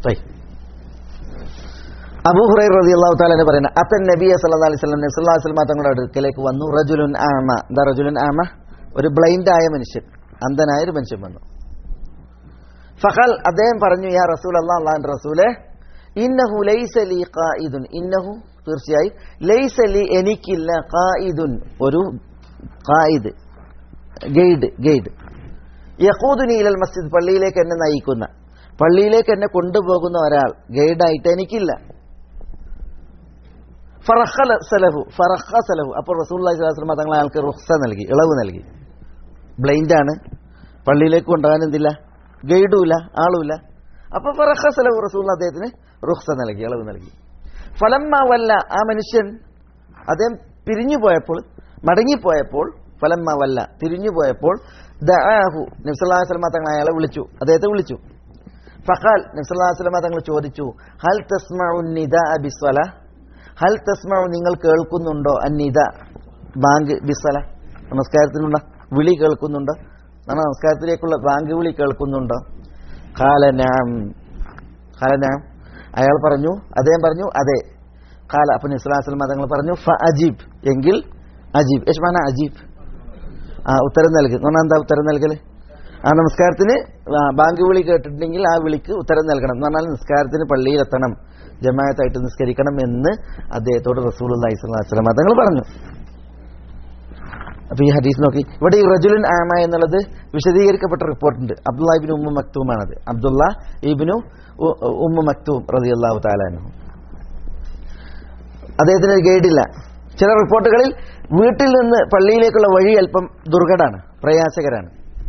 അബൂ ഹുറൈറ റളിയല്ലാഹു തആല പറയുന്നത് അത്തൻ നബിയ സല്ലല്ലാഹു അലൈഹി വസല്ലം നബി സല്ലല്ലാഹു അലൈഹി വസല്ലം തങ്ങളുടെ അടുക്കലേക്ക് വന്നു റജുലുൻ ആമ എന്താ റജുലുൻ ആമ ഒരു ബ്ലൈൻഡ് ആയ മനുഷ്യൻ അന്ധനായ ഒരു മനുഷ്യൻ വന്നു ഫഖൽ അദ്ദേഹം പറഞ്ഞു യാ റസൂൽ അല്ലാഹ് അല്ലാഹുവിന്റെ റസൂലേ ഇന്നഹു ലൈസ ലി ഖായിദുൻ ഇന്നഹു തീർച്ചയായും ലൈസ ലി എനിക്കില്ല ഖായിദുൻ ഒരു ഖായിദ് ഗൈഡ് ഗൈഡ് യഹൂദുനി ഇലൽ മസ്ജിദ് പള്ളിയിലേക്ക് എന്നെ നയിക്കുന്ന പള്ളിയിലേക്ക് എന്നെ കൊണ്ടുപോകുന്ന ഒരാൾ ഗൈഡായിട്ട് എനിക്കില്ല ഫറഖല സലഹു ഫറഖ സലഹു അപ്പോൾ റസൂല്ലി സ്വലാസ്ലമ തങ്ങൾ അയാൾക്ക് റുഖ്സ നൽകി ഇളവ് നൽകി ബ്ലൈൻഡ് ആണ് പള്ളിയിലേക്ക് കൊണ്ടുപോകാൻ എന്തില്ല ഗൈഡുമില്ല ആളുമില്ല അപ്പൊ ഫറഖ സലഹു റസൂൽ അദ്ദേഹത്തിന് റുഖ്സ നൽകി ഇളവ് നൽകി ഫലമ്മ വല്ല ആ മനുഷ്യൻ അദ്ദേഹം പിരിഞ്ഞു പോയപ്പോൾ മടങ്ങിപ്പോയപ്പോൾ ഫലമ്മ വല്ല തിരിഞ്ഞു പോയപ്പോൾ ദഅാഹു നബ്സല്ലാഹു വസല്ലമ തങ്ങൾ അയാളെ വിളിച്ചു അദ്ദേഹത്തെ വിളിച്ചു ഫഖാൽ നബ്സല്ലാഹു വസല്ലമ തങ്ങൾ ചോദിച്ചു ഹൽ തസ്മഉ നിദാ ബിസ്വല ഹൽ തസ്മഉ നിങ്ങൾ കേൾക്കുന്നുണ്ടോ അന്നിദ ബാങ്ക് ബിസ്വല നമസ്കാരത്തിനുള്ള വിളി കേൾക്കുന്നുണ്ടോ നമ്മുടെ നമസ്കാരത്തിലേക്കുള്ള ബാങ്ക് വിളി കേൾക്കുന്നുണ്ടോ ഖാല നഅം ഖാല നഅം അയാൾ പറഞ്ഞു അദ്ദേഹം പറഞ്ഞു അതെ ഖാല അപ്പോൾ നബ്സല്ലാഹു വസല്ലമ തങ്ങൾ പറഞ്ഞു ഫ അജീബ് എങ്കിൽ അജീബ് യഷ്മാന അജീബ് ആ ഉത്തരം നൽകി എന്ന് പറഞ്ഞാൽ എന്താ ഉത്തരം നൽകല് ആ നമസ്കാരത്തിന് ആ, ബാങ്ക് വിളി കേട്ടിട്ടുണ്ടെങ്കിൽ ആ വിളിക്ക് ഉത്തരം നൽകണം എന്ന് പറഞ്ഞാൽ നിസ്കാരത്തിന് പള്ളിയിലെത്തണം ജമായത്തായിട്ട് നിസ്കരിക്കണം എന്ന് അദ്ദേഹത്തോട് റസൂൽ അള്ളഹി സ്വലാസ്ലം തങ്ങൾ പറഞ്ഞു അപ്പൊ ഈ ഹദീസ് നോക്കി ഇവിടെ ഈ റജുലുൻ ആമ എന്നുള്ളത് വിശദീകരിക്കപ്പെട്ട റിപ്പോർട്ടുണ്ട് അബ്ദുള്ള ഇബിന് ഉമ്മ മക്തൂമാണത് അബ്ദുള്ള ഇബിനു ഉ- ഉമ്മ മക്തൂം റതി അള്ളാഹു താലാനു അദ്ദേഹത്തിന് ഒരു ഗൈഡില്ല ചില റിപ്പോർട്ടുകളിൽ വീട്ടിൽ നിന്ന് പള്ളിയിലേക്കുള്ള വഴി അല്പം ദുർഘടാണ് പ്രയാസകരാണ്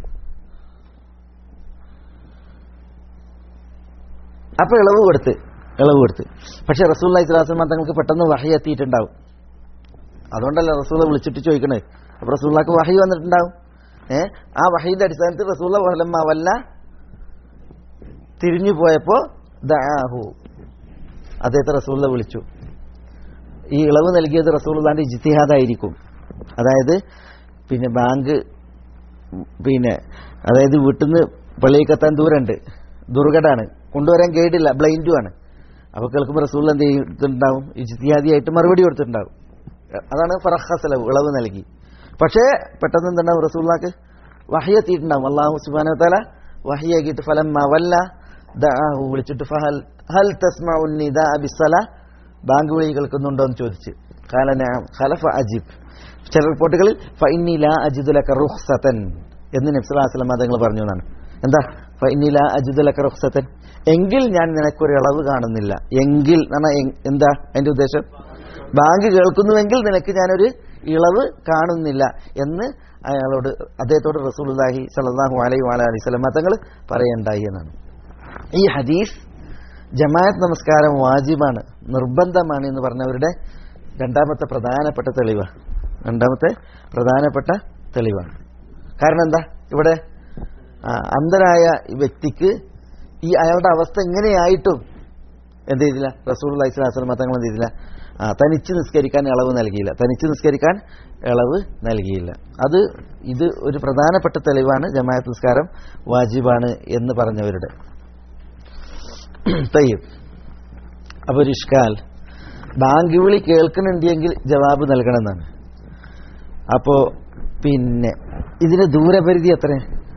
അപ്പൊ ഇളവ് കൊടുത്ത് ഇളവ് കൊടുത്ത് പക്ഷെ റസൂൽ ഇസ്ലാസ്ലമ തങ്ങൾക്ക് പെട്ടെന്ന് വഹി എത്തിയിട്ടുണ്ടാവും അതുകൊണ്ടല്ല റസൂല വിളിച്ചിട്ട് ചോദിക്കണേ അപ്പൊ റസൂള്ളക്ക് വഹി വന്നിട്ടുണ്ടാവും ഏ ആ വഹീന്റെ അടിസ്ഥാനത്തിൽ റസൂള്ള വലമ്മ വല്ല തിരിഞ്ഞു പോയപ്പോ ദാഹു അദ്ദേഹത്തെ റസൂള്ള വിളിച്ചു ഈ ഇളവ് നൽകിയത് റസൂള്ളാന്റെ ഇജ്തിഹാദായിരിക്കും അതായത് പിന്നെ ബാങ്ക് പിന്നെ അതായത് വീട്ടിൽ നിന്ന് പള്ളിയിലേക്ക് എത്താൻ ദൂരമുണ്ട് ദുർഘടാണ് കൊണ്ടുവരാൻ ഗൈഡില്ല ബ്ലൈൻഡും ആണ് അപ്പൊ കേൾക്കുമ്പോൾ റസൂൾ എന്ത് ചെയ്തിട്ടുണ്ടാവും ഇജ്തിഹാദിയായിട്ട് മറുപടി കൊടുത്തിട്ടുണ്ടാവും അതാണ് ഫറഹസലവ് ഇളവ് നൽകി പക്ഷേ പെട്ടെന്ന് എന്തുണ്ടാവും റസൂള്ളാക്ക് വഹി എത്തിയിട്ടുണ്ടാവും അള്ളാഹു സുബാന തല വഹിയാക്കിയിട്ട് ഫലം വല്ല ദഅാഹു വിളിച്ചിട്ട് ഫഹൽ ഹൽ തസ്മഉ നിദാ ബിസ്സല ബാങ്ക് വിളി കേൾക്കുന്നുണ്ടോ എന്ന് ചോദിച്ച് ഖാല നഅം ഖലഫ അജിബ് ചില റിപ്പോർട്ടുകളിൽ ഫഇന്നി ലാ അജിദു ലക റുഖ്സതൻ എന്ന് നബി സല്ലല്ലാഹു അലൈഹി വസല്ലം തങ്ങൾ പറഞ്ഞു എന്നാണ് എന്താ ഫഇന്നി ലാ അജിദു ലക റുഖ്സതൻ എങ്കിൽ ഞാൻ നിനക്കൊരു ഇളവ് കാണുന്നില്ല എങ്കിൽ എന്ന് പറഞ്ഞാ എ- എന്താ അതിന്റെ ഉദ്ദേശം ബാങ്ക് കേൾക്കുന്നുവെങ്കിൽ നിനക്ക് ഞാനൊരു ഇളവ് കാണുന്നില്ല എന്ന് അയാളോട് അദ്ദേഹത്തോട് റസൂലുള്ളാഹി സ്വല്ലല്ലാഹു അലൈഹി വഅലൈഹി വസല്ലം തങ്ങൾ പറയണ്ടായി എന്നാണ് ഈ ഹദീസ് ജമാഅത്ത് നമസ്കാരം വാജിബാണ് നിർബന്ധമാണ് എന്ന് പറഞ്ഞവരുടെ രണ്ടാമത്തെ പ്രധാനപ്പെട്ട തെളിവ് രണ്ടാമത്തെ പ്രധാനപ്പെട്ട തെളിവാണ് കാരണം എന്താ ഇവിടെ ആ, അന്ധനായ ഈ വ്യക്തിക്ക് ഈ അയാളുടെ അവസ്ഥ എങ്ങനെയായിട്ടും എന്ത് ചെയ്തില്ല റസൂൽ അലൈഹിസ്ലാം തങ്ങൾ എന്ത് ചെയ്തില്ല ആ തനിച്ച് നിസ്കരിക്കാൻ ഇളവ് നൽകിയില്ല തനിച്ച് നിസ്കരിക്കാൻ ഇളവ് നൽകിയില്ല അത് ഇത് ഒരു പ്രധാനപ്പെട്ട തെളിവാണ് ജമാഅത്ത് നിസ്കാരം വാജിബാണ് എന്ന് പറഞ്ഞവരുടെ തയ്യം അപ്പൊ ഒരു ഇഷ്കാൽ ബാങ്ക് വിളി കേൾക്കുന്നുണ്ടെങ്കിൽ ജവാബ് നൽകണമെന്നാണ് അപ്പോ പിന്നെ ഇതിന് ദൂരപരിധി എത്ര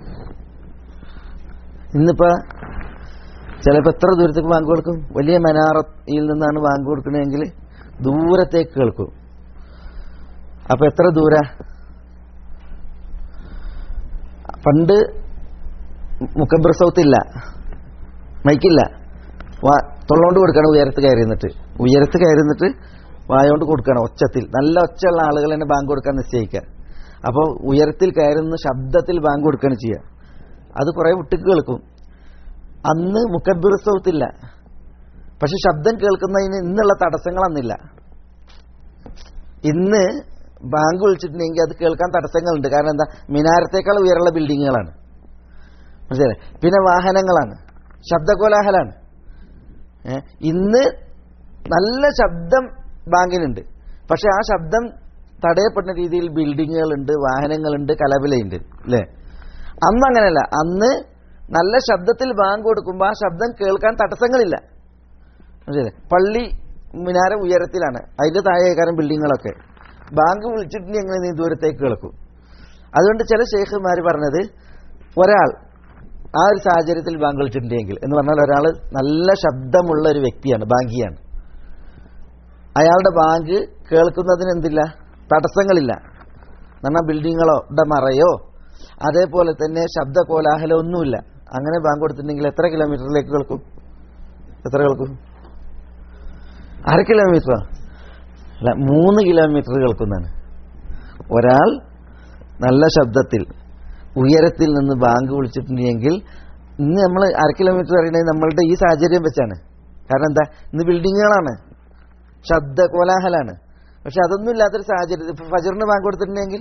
ഇന്നിപ്പോ ചിലപ്പോൾ എത്ര ദൂരത്തേക്ക് ബാങ്ക് കൊടുക്കും വലിയ മനാറയിൽ നിന്നാണ് ബാങ്ക് കൊടുക്കണമെങ്കിൽ ദൂരത്തേക്ക് കേൾക്കും അപ്പൊ എത്ര ദൂര പണ്ട് മുക്കബ്ര സൗത്തില്ല മൈക്കില്ല വാ തൊള്ളോണ്ട് കൊടുക്കണം ഉയരത്ത് കയറി നിന്നിട്ട് ഉയരത്ത് കയറി നിന്നിട്ട് വായോണ്ട് കൊടുക്കണം ഒച്ചത്തിൽ നല്ല ഒച്ചയുള്ള ആളുകൾ തന്നെ ബാങ്ക് കൊടുക്കാൻ നിശ്ചയിക്കുക അപ്പോൾ ഉയരത്തിൽ കയറുന്ന ശബ്ദത്തിൽ ബാങ്ക് കൊടുക്കുകയാണ് ചെയ്യുക അത് കുറെ വിട്ടിക്ക് കേൾക്കും അന്ന് മുക്കബിർ സൗത്തില്ല പക്ഷെ ശബ്ദം കേൾക്കുന്നതിന് ഇന്നുള്ള തടസ്സങ്ങളൊന്നില്ല ഇന്ന് ബാങ്ക് വിളിച്ചിട്ടുണ്ടെങ്കിൽ അത് കേൾക്കാൻ തടസ്സങ്ങളുണ്ട് കാരണം എന്താ മിനാരത്തേക്കാൾ ഉയരമുള്ള ബിൽഡിങ്ങുകളാണ് മനസ്സിലായി പിന്നെ വാഹനങ്ങളാണ് ശബ്ദകോലാഹലാണ് ഏ, ഇന്ന് നല്ല ശബ്ദം ബാങ്കിനുണ്ട് പക്ഷെ ആ ശബ്ദം തടയപ്പെടുന്ന രീതിയിൽ ബിൽഡിങ്ങുകളുണ്ട് വാഹനങ്ങളുണ്ട് കലവിലയുണ്ട് അല്ലേ അന്ന് അങ്ങനെയല്ല അന്ന് നല്ല ശബ്ദത്തിൽ ബാങ്ക് കൊടുക്കുമ്പോൾ ആ ശബ്ദം കേൾക്കാൻ തടസ്സങ്ങളില്ല മനസ്സിലായില്ലേ പള്ളി മിനാര ഉയരത്തിലാണ് അതിന്റെ താഴേക്കാരൻ ബിൽഡിങ്ങുകളൊക്കെ ബാങ്ക് വിളിച്ചിട്ടുണ്ടെങ്കിൽ എങ്ങനെ നീ ദൂരത്തേക്ക് കേൾക്കും അതുകൊണ്ട് ചില ഷെയ്ഖുമാർ പറഞ്ഞത് ഒരാൾ ആ ഒരു സാഹചര്യത്തിൽ ബാങ്ക് വിളിച്ചിട്ടുണ്ടെങ്കിൽ എന്ന് പറഞ്ഞാൽ ഒരാൾ നല്ല ശബ്ദമുള്ള ഒരു വ്യക്തിയാണ് ബാങ്കിയാണ് അയാളുടെ ബാങ്ക് കേൾക്കുന്നതിന് എന്തില്ല തടസ്സങ്ങളില്ല എന്നാൽ ബിൽഡിങ്ങുകളോ ടെ മറയോ അതേപോലെ തന്നെ ശബ്ദ കോലാഹലം ഒന്നുമില്ല അങ്ങനെ ബാങ്ക് കൊടുത്തിട്ടുണ്ടെങ്കിൽ എത്ര കിലോമീറ്ററിലേക്ക് കേൾക്കും എത്ര കേൾക്കും അര കിലോമീറ്ററോ അല്ല മൂന്ന് കിലോമീറ്റർ കേൾക്കുന്നതാണ് ഒരാൾ നല്ല ശബ്ദത്തിൽ ഉയരത്തിൽ നിന്ന് ബാങ്ക് വിളിച്ചിട്ടുണ്ടെങ്കിൽ ഇന്ന് നമ്മൾ അര കിലോമീറ്റർ അറിയണത് നമ്മളുടെ ഈ സാഹചര്യം വെച്ചാണ് കാരണം എന്താ ഇന്ന് ബിൽഡിങ്ങുകളാണ് ശബ്ദ കോലാഹലാണ് പക്ഷെ അതൊന്നും ഇല്ലാത്തൊരു സാഹചര്യത്തിൽ ഇപ്പൊ ഫജറിന് ബാങ്ക് കൊടുത്തിട്ടുണ്ടെങ്കിൽ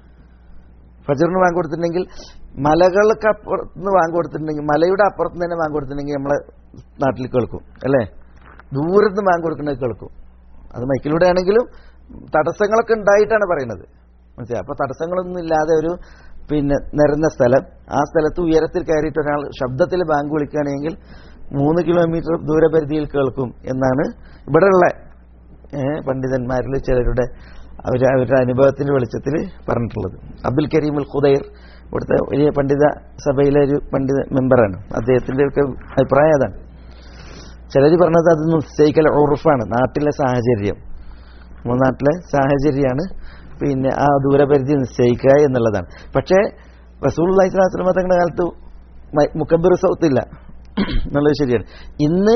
ഫജറിന് ബാങ്ക് കൊടുത്തിട്ടുണ്ടെങ്കിൽ മലകൾക്ക് അപ്പുറത്ത് ബാങ്ക് കൊടുത്തിട്ടുണ്ടെങ്കിൽ മലയുടെ അപ്പുറത്ത് തന്നെ ബാങ്ക് കൊടുത്തിട്ടുണ്ടെങ്കിൽ നമ്മളെ നാട്ടിൽ കേൾക്കും അല്ലേ ദൂരത്ത് ബാങ്ക് കൊടുക്കുന്നത് കേൾക്കും അത് മൈക്കിലൂടെ ആണെങ്കിലും തടസ്സങ്ങളൊക്കെ ഉണ്ടായിട്ടാണ് പറയുന്നത് മനസ്സിലായി അപ്പൊ തടസ്സങ്ങളൊന്നും ഇല്ലാതെ ഒരു പിന്നെ നിരന്ന സ്ഥലം ആ സ്ഥലത്ത് ഉയരത്തിൽ കയറിയിട്ട് ഒരാൾ ശബ്ദത്തിൽ ബാങ്ക് വിളിക്കുകയാണെങ്കിൽ മൂന്ന് കിലോമീറ്റർ ദൂരപരിധിയിൽ കേൾക്കും എന്നാണ് ഇവിടെയുള്ള ഏഹ്, പണ്ഡിതന്മാരിൽ ചിലരുടെ അവർ അവരുടെ അനുഭവത്തിന്റെ വെളിച്ചത്തിൽ പറഞ്ഞിട്ടുള്ളത് അബ്ദുൽ കരീം ഉൽ ഖുദൈർ ഇവിടുത്തെ വലിയ പണ്ഡിത സഭയിലെ ഒരു പണ്ഡിത മെമ്പറാണ് അദ്ദേഹത്തിന്റെ ഒക്കെ അഭിപ്രായം അതാണ് ചിലർ പറഞ്ഞത് അത് നിശ്ചയിക്കൽ ഉറുഫാണ് നാട്ടിലെ സാഹചര്യം നമ്മുടെ നാട്ടിലെ സാഹചര്യമാണ് പിന്നെ ആ ദൂരപരിധി നിശ്ചയിക്കുക എന്നുള്ളതാണ് പക്ഷേ റസൂൽ അള്ളാഹിസ്ലാം തങ്ങളുടെ കാലത്ത് മ- മുക്കബിർ സൗത്തില്ല എന്നുള്ളത് ശരിയാണ് ഇന്ന്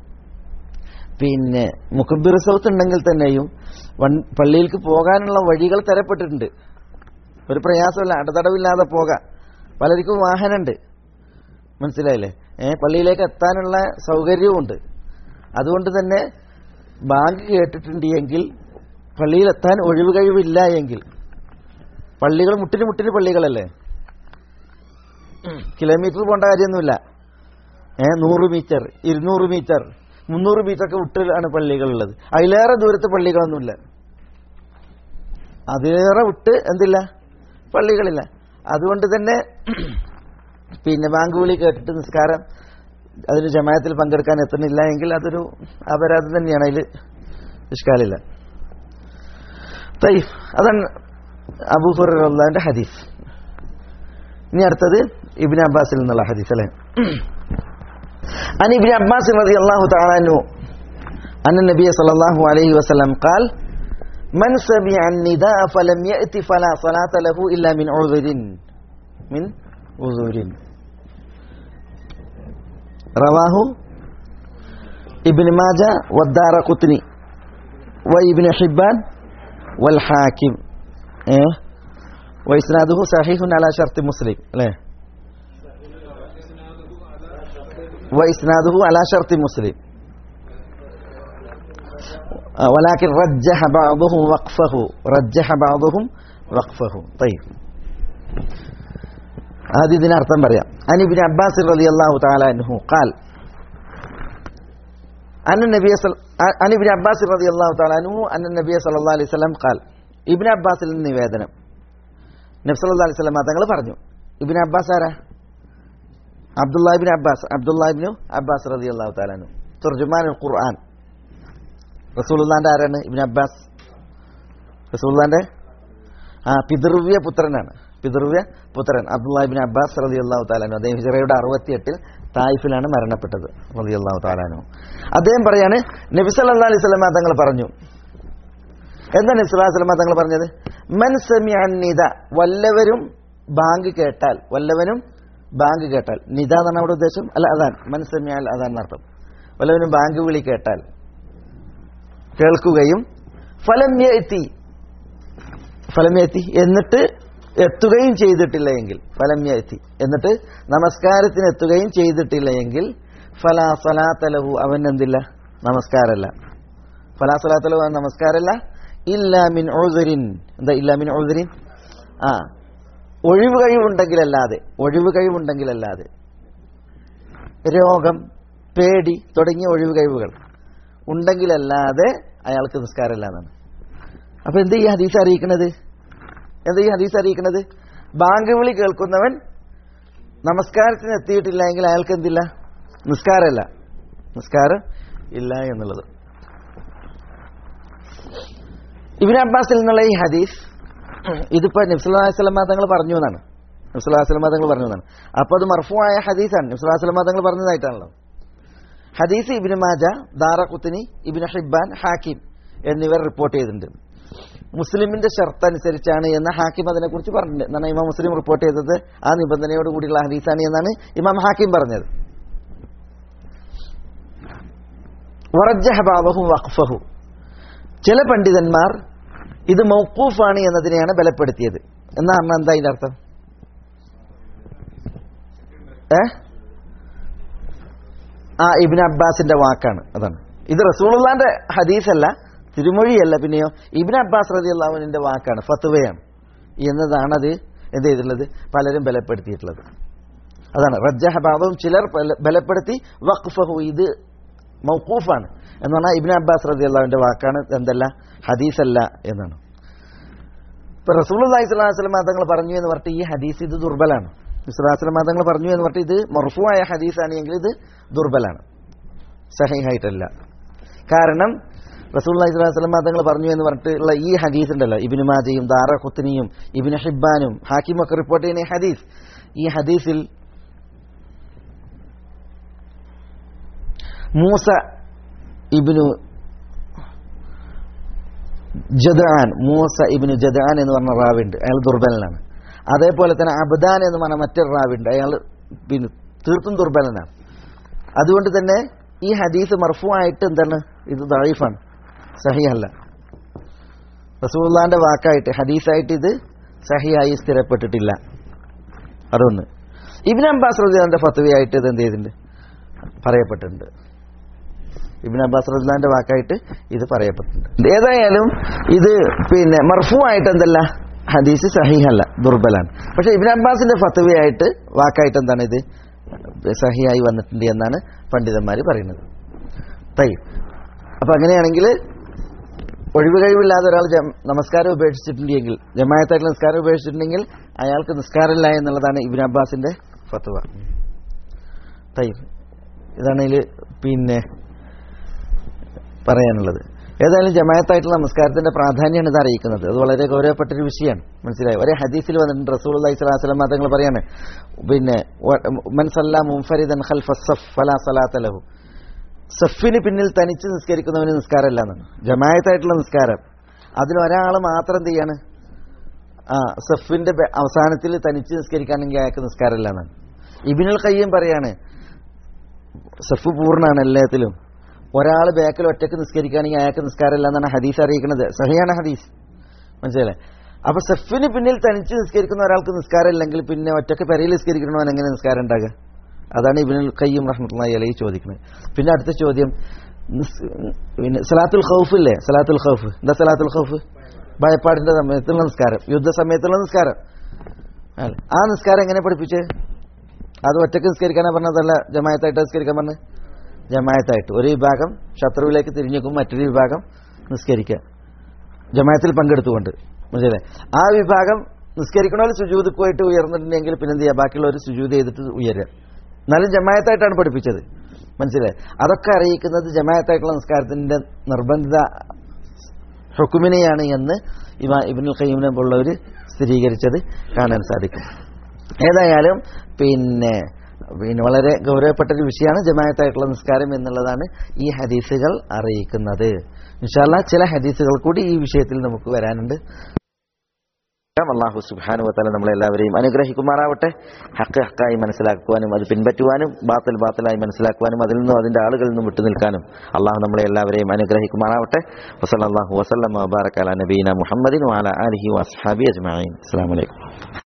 പിന്നെ മുക്കബിർ സൗത്ത് ഉണ്ടെങ്കിൽ തന്നെയും വൺ- പള്ളിയിലേക്ക് പോകാനുള്ള വഴികൾ തരപ്പെട്ടിട്ടുണ്ട് ഒരു പ്രയാസമല്ല അടതടവില്ലാതെ പോകാം പലർക്കും വാഹനമുണ്ട് മനസ്സിലായില്ലേ ഏ പള്ളിയിലേക്ക് എത്താനുള്ള സൗകര്യവുമുണ്ട് അതുകൊണ്ട് തന്നെ ബാങ്ക് കേട്ടിട്ടുണ്ട് എങ്കിൽ പള്ളിയിലെത്താൻ ഒഴിവ് കഴിവില്ല എങ്കിൽ പള്ളികൾ മുട്ടിന് മുട്ടിന് പള്ളികളല്ലേ കിലോമീറ്റർ പോകേണ്ട കാര്യമൊന്നുമില്ല ഏ നൂറ് മീറ്റർ ഇരുന്നൂറ് മീറ്റർ മുന്നൂറ് മീറ്റർ ഒക്കെ വിട്ടിലാണ് പള്ളികളുള്ളത് അതിലേറെ ദൂരത്ത് പള്ളികളൊന്നുമില്ല അതേറെ വിട്ട് എന്തില്ല പള്ളികളില്ല അതുകൊണ്ട് തന്നെ പിന്നെ ബാങ്ക് വിളി കേട്ടിട്ട് നിസ്കാരം അതിന് ജമായത്തിൽ പങ്കെടുക്കാൻ എത്തുന്നില്ല എങ്കിൽ അതൊരു അപരാധം തന്നെയാണ് അതിൽ നിഷ്കാലില്ല തയ്ഫ് അതാണ് അബൂഹുറിന്റെ ഹദീസ് ഇനി അടുത്തത് ഇബിൻ അബ്ബാസിൽ നിന്നുള്ള ഹദീസ് അല്ലേ عن ابن عباس رضي الله تعالى عنه أن النبي صلى الله عليه وسلم قال من سمع النداء فلم يأت فلا صلاة له إلا من عذر من عذر رواه ابن ماجه والدار قطني وابن حبان والحاكم إيه؟ وإسناده صحيح على شرط مسلم ليه وإسناده على شرط مسلم آه، ولكن رجح بعضهم وقفه رجح بعضهم وقفه طيب هذه دين أرتم بريا عن ابن عباس رضي الله تعالى عنه قال അന്ന നബിയ സൽ- അ- അൻ ഇബ്നു അബ്ബാസ് റളിയല്ലാഹു തആല അൻഹു അന്ന നബിയ സല്ലല്ലാഹു അലൈഹി വസല്ലം ഖാൽ ഇബ്നു അബ്ബാസിൽ നിന്ന് നിവേദനം നബി സല്ലല്ലാഹു അലൈഹി വസല്ലം തങ്ങൾ പറഞ്ഞു ഇബ്നു അബ്ബാസ് ആരാ അബ്ദുല്ലാഹിബിൻ അബ്ബാസ് അബ്ദുല്ലാഹിബിനു അബ്ബാസ് റളിയല്ലാഹു തആല അൻഹു തുർജുമാനുൽ ഖുർആൻ റസൂലുള്ളാന്റെ ആരാണ് ഇബ്നു അബ്ബാസ് റസൂലുള്ളാന്റെ ആ പിതൃവ്യ പുത്രനാണ് പിതൃവ്യ പുത്രൻ അബ്ദുല്ലാഹിബിൻ അബ്ബാസ് റളിയല്ലാഹു തആല അൻഹു അദ്ദേഹം ഹിജറയുടെ അറുപത്തിയെട്ടിൽ തായിഫിലാണ് മരണപ്പെട്ടത് റളിയല്ലാഹു തആല അൻഹു അദ്ദേഹം പറയാണ് നബി സല്ലല്ലാഹു അലൈഹി വസല്ലം തങ്ങൾ പറഞ്ഞു എന്താ നബി സല്ലല്ലാഹു അലൈഹി വസല്ലം തങ്ങൾ പറഞ്ഞത് മൻ സമിഅൻ നിദ വല്ലവരും ബാങ്ക് കേട്ടാൽ വല്ലവനും ബാങ്ക് കേട്ടാൽ നിദ എന്നാണ് അവിടെ ഉദ്ദേശം അല്ല അതാൻ മൻ സമിഅൽ അതാൻ എന്നർത്ഥം വല്ലവനും ബാങ്ക് വിളി കേട്ടാൽ കേൾക്കുകയും ഫലം എത്തി ഫലം എത്തി എന്നിട്ട് എത്തുകയും ചെയ്തിട്ടില്ല എങ്കിൽ ഫലം എത്തി എന്നിട്ട് നമസ്കാരത്തിന് എത്തുകയും ചെയ്തിട്ടില്ല എങ്കിൽ ഫലാ സലാത്തലഹു അവൻ എന്തില്ല നമസ്കാരമല്ല ഫലാ സലാത്തലഹു അവൻ നമസ്കാരമല്ല ഇല്ലാ മിൻ ഉദരിൻ എന്താ ഇല്ലാ മിൻ ഉദരിൻ ആ ഒഴിവ് കഴിവുണ്ടെങ്കിലല്ലാതെ ഒഴിവ് കഴിവുണ്ടെങ്കിലല്ലാതെ രോഗം പേടി തുടങ്ങിയ ഒഴിവ് കഴിവുകൾ ഉണ്ടെങ്കിലല്ലാതെ അയാൾക്ക് നിസ്കാരമില്ല എന്നാണ് അപ്പൊ എന്ത് ഈ ഹദീസ് അറിയിക്കുന്നത് എന്താ ഈ ഹദീസ് അറിയിക്കുന്നത് ബാങ്ക് വിളി കേൾക്കുന്നവൻ നമസ്കാരത്തിന് എത്തിയിട്ടില്ല എങ്കിൽ അയാൾക്ക് എന്തില്ല നിസ്കാരമല്ല നിസ്കാരം ഇല്ല എന്നുള്ളത് ഇബിൻ അബ്ബാസിൽ നിന്നുള്ള ഈ ഹദീസ് ഇതിപ്പോ നബ്സുല്ലാസ്ലമ തങ്ങൾ പറഞ്ഞു എന്നാണ് നബ്സുല്ലാസ്ലമ തങ്ങൾ പറഞ്ഞു എന്നാണ് അപ്പൊ അത് മർഫുവായ ഹദീസാണ് നബ്സുല്ലാസ്ലമ തങ്ങൾ പറഞ്ഞതായിട്ടാണല്ലോ ഹദീസ് ഇബിന് മാജ ദാറഖുത്തിനി ഇബിന് ഹിബാൻ ഹാക്കിം എന്നിവർ റിപ്പോർട്ട് ചെയ്തിട്ടുണ്ട് മുസ്ലിമിന്റെ ഷർത്ത് അനുസരിച്ചാണ് എന്ന് ഹാക്കിം അതിനെക്കുറിച്ച് പറഞ്ഞിട്ടുണ്ട് എന്നാണ് ഇമാം മുസ്ലിം റിപ്പോർട്ട് ചെയ്തത് ആ നിബന്ധനയോട് കൂടിയുള്ള ഹദീസാണ് എന്നാണ് ഇമാം ഹാക്കിം പറഞ്ഞത് വറജ്ജഹ ബാബഹു വഖഫഹു ചില പണ്ഡിതന്മാർ ഇത് മൗക്കൂഫാണ് എന്നതിനെയാണ് ബലപ്പെടുത്തിയത് എന്നാ അമ്മ എന്താ അതിന്റെ അർത്ഥം ഏ ആ ഇബിൻ അബ്ബാസിന്റെ വാക്കാണ് അതാണ് ഇത് റസൂളുള്ളാന്റെ ഹദീസല്ല തിരുമൊഴിയല്ല പിന്നെയോ ഇബിൻ അബ്ബാസ് റതി അള്ളാഹുവിന്റെ വാക്കാണ് ഫത്തുവയാണ് എന്നതാണ് അത് എന്ത് ചെയ്തിട്ടുള്ളത് പലരും ബലപ്പെടുത്തിയിട്ടുള്ളത് അതാണ് റജ്ജഹ ബാബും ചിലർ ബല- ബലപ്പെടുത്തി വഖഫഹു ഇത് മൗക്കൂഫാണ് എന്ന് പറഞ്ഞാൽ ഇബിൻ അബ്ബാസ് റതി അള്ളാഹുവിന്റെ വാക്കാണ് എന്തല്ല ഹദീസല്ല എന്നാണ് ഇപ്പൊ റസൂൽ അള്ളാഹി സ്വലാഹു വസ്ലം തങ്ങൾ പറഞ്ഞു എന്ന് പറഞ്ഞിട്ട് ഈ ഹദീസ് ഇത് ദുർബലാണ് ഇസ്ലാസ്ലം തങ്ങൾ പറഞ്ഞു എന്ന് പറഞ്ഞിട്ട് ഇത് മർഫുവായ ഹദീസാണ് എങ്കിൽ ഇത് ദുർബലാണ് സഹിഹായിട്ടല്ല കാരണം റസൂൽ ഇസ്ലാസ്ലം തങ്ങൾ പറഞ്ഞു എന്ന് പറഞ്ഞിട്ടുള്ള ഈ ഹദീസ് ഉണ്ടല്ലോ ഇബിന് മാജയും ദാറ ഖുത്തിനിയും ഇബിന് ഹിബാനും ഹാക്കിമും ഒക്കെ റിപ്പോർട്ട് ചെയ്യുന്ന ഈ ഹദീസ് ഈ ഹദീസിൽ മൂസ ഇബിനു ജദാൻ മൂസ ഇബിനു ജദാൻ എന്ന് പറഞ്ഞ റാവിണ്ട് അയാൾ ദുർബലനാണ് അതേപോലെ തന്നെ അബ്ദാൻ എന്ന് പറഞ്ഞ മറ്റൊരു റാവിണ്ട് അയാൾ പിന്നെ തീർത്തും ദുർബലനാണ് അതുകൊണ്ട് തന്നെ ഈ ഹദീസ് മർഫു ആയിട്ട് എന്താണ് ഇത് ദായിഫാണ് സഹിയല്ല റസൂള്ളാന്റെ വാക്കായിട്ട് ഹദീസായിട്ട് ഇത് സഹിയായി സ്ഥിരപ്പെട്ടിട്ടില്ല അതൊന്ന് ഇബിൻ അബ്ബാസ് റദിയാന്റെ ഫത്വയായിട്ട് ഇത് എന്ത് ചെയ്തിട്ടുണ്ട് പറയപ്പെട്ടിട്ടുണ്ട് ഇബിൻ അബ്ബാസ് റദിലാന്റെ വാക്കായിട്ട് ഇത് പറയപ്പെട്ടിട്ടുണ്ട് ഏതായാലും ഇത് പിന്നെ മർഫു ആയിട്ട് എന്തല്ല ഹദീസ് സഹിഹല്ല ദുർബലാണ് പക്ഷെ ഇബിൻ അബ്ബാസിന്റെ ഫത്വയായിട്ട് വാക്കായിട്ട് എന്താണ് ഇത് സഹിയായി വന്നിട്ടുണ്ട് എന്നാണ് പണ്ഡിതന്മാർ പറയുന്നത് തൈ അപ്പൊ അങ്ങനെയാണെങ്കിൽ ഒഴിവ് കഴിവില്ലാതെ ഒരാൾ ജം- നമസ്കാരം ഉപേക്ഷിച്ചിട്ടുണ്ടെങ്കിൽ ജമായത്തായിട്ടുള്ള നിസ്കാരം ഉപേക്ഷിച്ചിട്ടുണ്ടെങ്കിൽ അയാൾക്ക് നിസ്കാരമില്ല എന്നുള്ളതാണ് ഇബിൻ അബ്ബാസിന്റെ ഫത്വ തൈ ഇതാണ് ഇതിൽ പിന്നെ പറയാനുള്ളത് ഏതായാലും ജമായത്തായിട്ടുള്ള നമസ്കാരത്തിന്റെ പ്രാധാന്യമാണ് ഇത് അറിയിക്കുന്നത് അത് വളരെ ഗൗരവപ്പെട്ടൊരു വിഷയമാണ് മനസ്സിലായി ഒരേ ഹദീസിൽ വന്നിട്ടുണ്ട് റസൂൽ അലൈഹി സ്വലാസ്ലം തങ്ങൾ പറയാണ് പിന്നെ വ- മൻ സല്ലാ മുൻഫരിദൻ ഖൽഫ സഫ് ഫലാ സലാത്ത ലഹു സഫിന് പിന്നിൽ തനിച്ച് നിസ്കരിക്കുന്നവന് നിസ്കാരമല്ല എന്നാണ് ജമായത്തായിട്ടുള്ള നിസ്കാരം അതിൽ ഒരാൾ മാത്രം എന്ത് ചെയ്യാണ് ആ സഫിന്റെ ബെ- അവസാനത്തിൽ തനിച്ച് നിസ്കരിക്കുകയാണെങ്കിൽ അയാൾക്ക് നിസ്കാരമല്ല എന്നാണ് ഇബിനുൽ കയ്യം പറയാണ് സഫ് പൂർണ്ണമാണ് എല്ലാത്തിലും ഒരാൾ ബാക്കിൽ ഒറ്റക്ക് നിസ്കരിക്കുകയാണെങ്കിൽ അയാൾക്ക് നിസ്കാരമില്ല എന്നാണ് ഹദീസ് അറിയിക്കുന്നത് സഹിയാണ് ഹദീസ് മനസ്സിലായില്ലേ അപ്പൊ സഫിന് പിന്നിൽ തനിച്ച് നിസ്കരിക്കുന്ന ഒരാൾക്ക് നിസ്കാരം ഇല്ലെങ്കിൽ പിന്നെ ഒറ്റക്ക് പെരയിൽ നിസ്കരിക്കണവൻ എങ്ങനെ നിസ്കാരം ഉണ്ടാകുക അതാണ് ഇബിനുൽ കയ്യം റഹ്മത്തുള്ളാഹി അലൈഹി ചോദിക്കുന്നത് പിന്നെ അടുത്ത ചോദ്യം നിസ്- പിന്നെ സലാത്തുൽ ഖൗഫ് ഇല്ലേ സലാത്തുൽ ഖൗഫ് എന്താ സലാത്തുൽ ഖൗഫ് ഭയപ്പാടിന്റെ സമയത്തുള്ള നിസ്കാരം യുദ്ധ സമയത്തുള്ള നിസ്കാരം അല്ലേ? ആ നിസ്കാരം എങ്ങനെ പഠിപ്പിച്ച് അത് ഒറ്റക്ക് നിസ്കരിക്കാനാ പറഞ്ഞതല്ല ജമായത്തായിട്ട് നിസ്കരിക്കാൻ പറഞ്ഞ് ജമായത്തായിട്ട് ഒരു വിഭാഗം ശത്രുവിലേക്ക് തിരിഞ്ഞേക്കും മറ്റൊരു വിഭാഗം നിസ്കരിക്കുക ജമായത്തിൽ പങ്കെടുത്തുകൊണ്ട് മനസ്സിലെ ആ വിഭാഗം നിസ്കരിക്കണവർ സുജൂത് പോയിട്ട് ഉയർന്നിട്ടുണ്ടെങ്കിൽ പിന്നെ എന്ത് ചെയ്യുക ബാക്കിയുള്ളവർ സുജൂത് ചെയ്തിട്ട് ഉയരുക എന്നാലും ജമായത്തായിട്ടാണ് പഠിപ്പിച്ചത് മനസ്സിലായി അതൊക്കെ അറിയിക്കുന്നത് ജമായത്തായിട്ടുള്ള നിസ്കാരത്തിന്റെ നിർബന്ധിത ഹുക്കുമിനെയാണ് എന്ന് ഇവ ഇബിനുൽ ഖയ്യിമിനെ പോലുള്ളവർ സ്ഥിരീകരിച്ചത് കാണാൻ സാധിക്കും ഏതായാലും പിന്നെ പിന്നെ വളരെ ഗൗരവപ്പെട്ട ഒരു വിഷയമാണ് ജമായത്തായിട്ടുള്ള നിസ്കാരം എന്നുള്ളതാണ് ഈ ഹദീസുകൾ അറിയിക്കുന്നത് ഇൻഷാല്ല ചില ഹദീസുകൾ കൂടി ഈ വിഷയത്തിൽ നമുക്ക് വരാനുണ്ട് അള്ളാഹു സുബാനു വത്താല നമ്മളെല്ലാവരെയും അനുഗ്രഹിക്കുമാറാവട്ടെ ഹക്ക് ഹക്കായി മനസ്സിലാക്കുവാനും അത് പിൻപറ്റുവാനും ബാത്തൽ ബാത്തലായി മനസ്സിലാക്കുവാനും അതിൽ നിന്നും അതിന്റെ ആളുകളിൽ നിന്നും വിട്ടുനിൽക്കാനും അള്ളാഹു നമ്മളെ എല്ലാവരെയും അനുഗ്രഹിക്കുമാറാവട്ടെ വസല്ലാഹു വസ്ലം വബാറക്കാല നബീന മുഹമ്മദിൻ വാല അലഹി വസ്ഹാബി അജ്മാൻ അസ്സാം വലൈക്കും